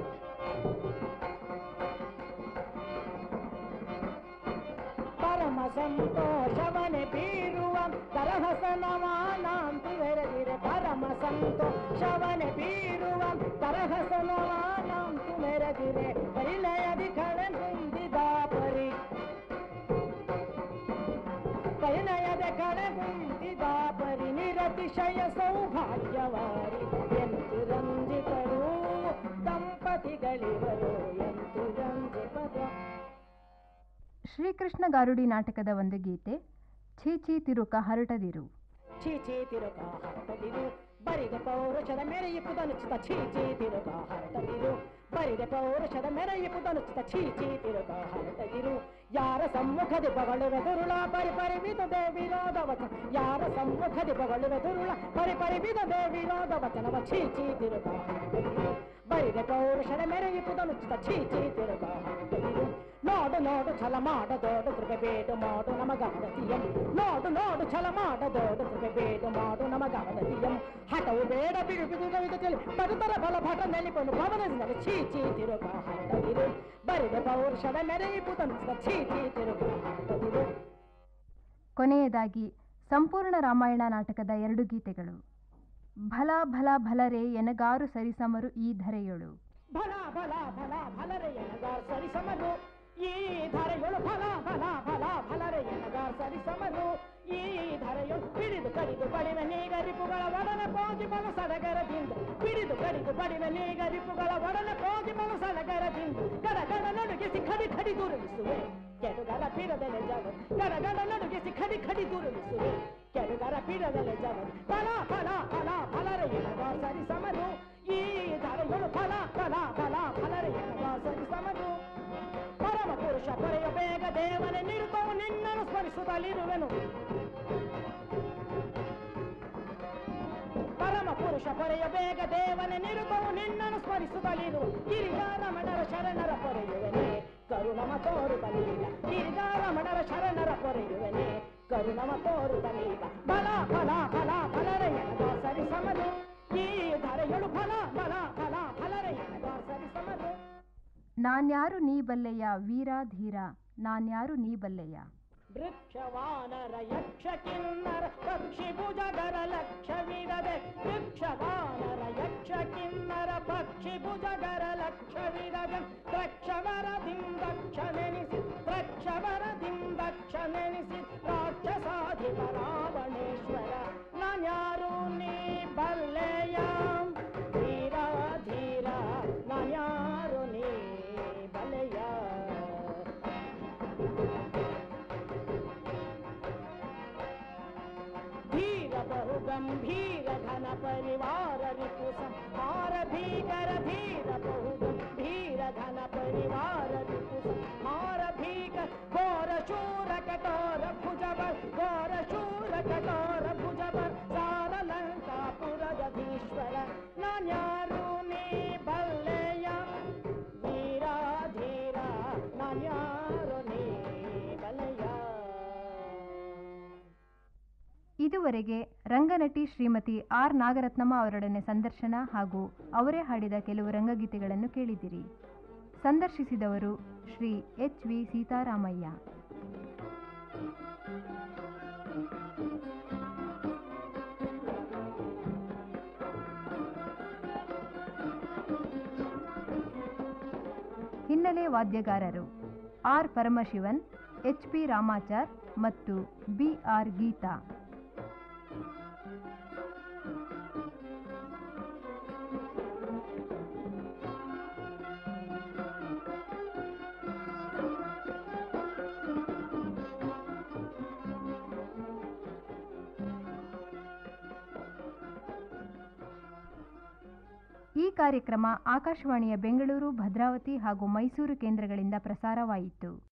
ಪರಮ ಸಂತೋಷವನೆ ಬೀರುವ ತರಹಸನವಾನಾಂತು ಮೆರೆದಿರೆ ಪರಮ ಸಂತೋಷವನೆ ಬೀರುವ ತರಹಸನವಾನಾಂತು ಮೆರೆದಿರೆ ಪರಿಲಯದಿ ಕಳೆ ಮುಂದಿದ ಪರಿ ಪರಿಣಯದ ಕಳೆ ಮುಂದಿದ ಪರಿ ನಿರತಿಶಯ ಸೌಭಾಗ್ಯವಾರಿ ಎಂತು ರಂಜಿತರು ದಂಪತಿಗಳಿವರು ಎಂತು ರಂಜಿಪರು ಶ್ರೀಕೃಷ್ಣ ಗಾರುಡಿ ನಾಟಕದ ಒಂದು ಗೀತೆ ಛೀಚಿ ತಿರುಕ ಹರಟದಿರು ಚೀಚಿ ತಿರುಗ ಹರಟದಿರು ಬರಿದ ಪೌರುಷದ ಮೆರೆಯಿಪುದನುಚಿತ ಚೀಚಿ ತಿರುಗ ಹರಟದಿರು ಬರಿದ ಪೌರುಷದ ಮೆರೆಯಿಪುದನುಚಿತ ಚೀಚಿ ತಿರುಗ ಹರಟದಿರು ಯಾರ ಸಮ್ಮುಖದಿ ಬಗಳುವೆ ದುರುಳ ಪರಿ ಪರಿ ಬಿದದೆ ವಿರೋಧ ವಚನ ಯಾರ ಸಮ್ಮುಖದಿ ಬಗಳುವೆ ದುರುಳ ಪರಿ ಪರಿ ಬಿದದೆ ವಿರೋಧ ವಚನವ ಚೀಚಿ ತಿರುಗ ಹರಟದಿರು ಬರಿದ ಪೌರುಷದ ಮೆರೆಯಿಪುದನುಚಿತ ಚೀಚಿ ತಿರುಗ ಹರಟದಿರು ನೋಡು ನೋಡು ಛಲ ಮಾಡದೋಡು ಕೃಪೆ ಬೇಡು ಮಾಡು ನಮಗಾವತಿಯಂ ನೋಡು ನೋಡು ಛಲ ಮಾಡದೋಡು ಕೃಪೆ ಬೇಡು ಮಾಡು ನಮಗಾವತಿಯಂ ಹಠವು ಬೇಡ ಬಿಡು ಬಿಡು ಗವಿದು ತಿಳಿ ಬದುತರ ಬಲ ಭಟ ನೆಲಿಕೊಂಡು ಭವನದಿಂದಲೇ ಛೀ ಛೀ ತಿರುಗ ಹರಟದಿರು ಬರಿದ ಪೌರುಷದ ಮೆರೆಯಿಪುದನುಚಿತ ಛೀ ಛೀ ತಿರುಗ ಹರಟದಿರು ಕೊನೆಯದಾಗಿ ಸಂಪೂರ್ಣ ರಾಮಾಯಣ ನಾಟಕದ ಎರಡು ಗೀತೆಗಳು ಭಲ ಭಲ ಭಲರೇ ಎನಗಾರು ಸರಿಸಮರು ಈ ಧರೆಯೊಳು ಭಲ ಭಲ ಭಲ ಭಲರೆ ಎನಗಾರ ಸರಿ ಸಮರು ಈ ಧರೆಯೊಳು ಫಲ ಫಲ ಫಲ ಫಲರೆ ಎನಗಾರ ಸರಿ ಸಮರು ಈ ಧರೆಯೊಳು ಬಿಡಿದು ಕಡಿದು ಬಡಿವೆ ನೀಗರಿಪುಗಳ ಒಡನೆ ಪೋಗಿ ಬಲು ಸಡಗರದಿಂದ ಬಿಡಿದು ಕಡಿದು ಬಡಿವೆ ನೀಗರಿಪುಗಳ ಒಡನೆ ಪೋಗಿ ಬಲು ಸಡಗರದಿಂದ ಗಡ ಗಡ ನಡುಗಿಸಿ ಖಡಿ ಖಡಿ ದುರುಳಿಸುವೆ ಕೆಡುಗರ ಪಿರದಲೆ ಜವ ಗಡ ಗಡ ನಡುಗಿಸಿ ಖಡಿ ಖಡಿ ದುರುಳಿಸುವೆ ಕೆಡುಗರ ಪಿರದಲೆ ಜವ ಫಲ ಫಲ ಫಲ ಫಲರೆ ಎನಗಾರ ಸರಿ ಸಮರು ಈ ಧರೆಯೊಳು ಫಲ ಫಲ ಫಲ ಫಲರೆ ಎನಗಾರ ಸರಿ ಸಮರು ಪರಮ ಪುರುಷ ಪೊರೆಯ ಬೇಗ ದೇವನೇ ನಿರುತವು ನಿನ್ನನ್ನು ಸ್ಮರಿಸುತ್ತಲಿರುವೆನು ಪರಮ ಪುರುಷ ಪೊರೆಯ ಬೇಗ ದೇವನೇ ನಿರುತವು ನಿನ್ನನ್ನು ಸ್ಮರಿಸುತ್ತಲಿರು ಗಿರಿಜಾರಮಣರ ಶರಣರ ಪೊರೆಯುವೆನೆ ಕರುಣಮ ತೋರುತ್ತಲೀಗ ಗಿರಿಜಾರಮಣರ ಶರಣರ ಪೊರೆಯುವೆನೆ ಕರುಣಮ ತೋರುತ್ತಲೀಗ ಬಲ ಫಲ ಫಲ ಫಲರ ಎನಗ ಸರಿ ಸಮರು ಈ ಧರೆಯಳು ಫಲ ಫಲ ಫಲ ಫಲರ ಎನಗ ಸರಿ ಸಮರು ನಾನ್ಯಾರು ನೀ ಬಲ್ಲೆಯ ವೀರ ಧೀರ ನಾನ್ಯಾರು ನೀ ಬಲ್ಲೆಯ ವೃಕ್ಷವಾನರ ಯಕ್ಷ ಕಿನ್ನರ ಪಕ್ಷಿ ಭುಜಗರ ಲಕ್ಷವಿರದೆ ವೃಕ್ಷವಾನರ ಯಕ್ಷ ಕಿನ್ನರ ಪಕ್ಷಿ ಭುಜಗರ ಲಕ್ಷವಿರದೆ ತ್ರಕ್ಷವರದಿಂದಕ್ಷ ನೆನೆಸಿ ತ್ರಕ್ಷವರದಿಂದಕ್ಷ ನೆನೆಸಿ ರಾಕ್ಷಸಾಧಿಪ ರಾವಣೇಶ್ವರ ನಾನ್ಯಾರು ನೀ ಬಲ್ಲೆಯ ಧೀರ ಧೀರ ನಾನ್ಯಾರು ನೀ ಬಲೆಯ ಧೀರ ಬಹು ಗಂಭೀರ ಘನ ಪರಿವಾರ ರಿಪು ಸಂಹಾರ ಭೀಕರ ಧೀರ ಬಹು ಗಂಭೀರ ಘನ ಪರಿವಾರ ರಿಪು ಸಂಹಾರ ಭೀಕರ ಘೋರ ಶೂರ ಕಠೋರ ಭುಜಬಲ್ ಘೋರ ಶೂರ ಕಠೋರ ಭುಜಬಲ್ ಸಾರ ಲಂಕಾಪುರದಧೀಶ್ವರ ನಾನ್ಯಾರು ನೀ ಬಲ್ಲೆಯ ವೀರ ಧೀರ ನಾನ್ಯಾರು ನೀ ಬಲ್ಲೆಯ ಇದುವರೆಗೆ ರಂಗನಟಿ ಶ್ರೀಮತಿ ಆರ್ ನಾಗರತ್ನಮ್ಮ ಅವರೊಡನೆ ಸಂದರ್ಶನ ಹಾಗೂ ಅವರೇ ಹಾಡಿದ ಕೆಲವು ರಂಗಗೀತೆಗಳನ್ನು ಕೇಳಿದಿರಿ ಸಂದರ್ಶಿಸಿದವರು ಶ್ರೀ ಎಚ್ ವಿ ಸೀತಾರಾಮಯ್ಯ ಹಿನ್ನೆಲೆ ವಾದ್ಯಗಾರರು R Paramashivan H P Ramachar ಮತ್ತು ಬಿ ಆರ್ ಗೀತಾ ಈ ಕಾರ್ಯಕ್ರಮ ಆಕಾಶವಾಣಿಯ ಬೆಂಗಳೂರು ಭದ್ರಾವತಿ ಹಾಗೂ ಮೈಸೂರು ಕೇಂದ್ರಗಳಿಂದ ಪ್ರಸಾರವಾಯಿತು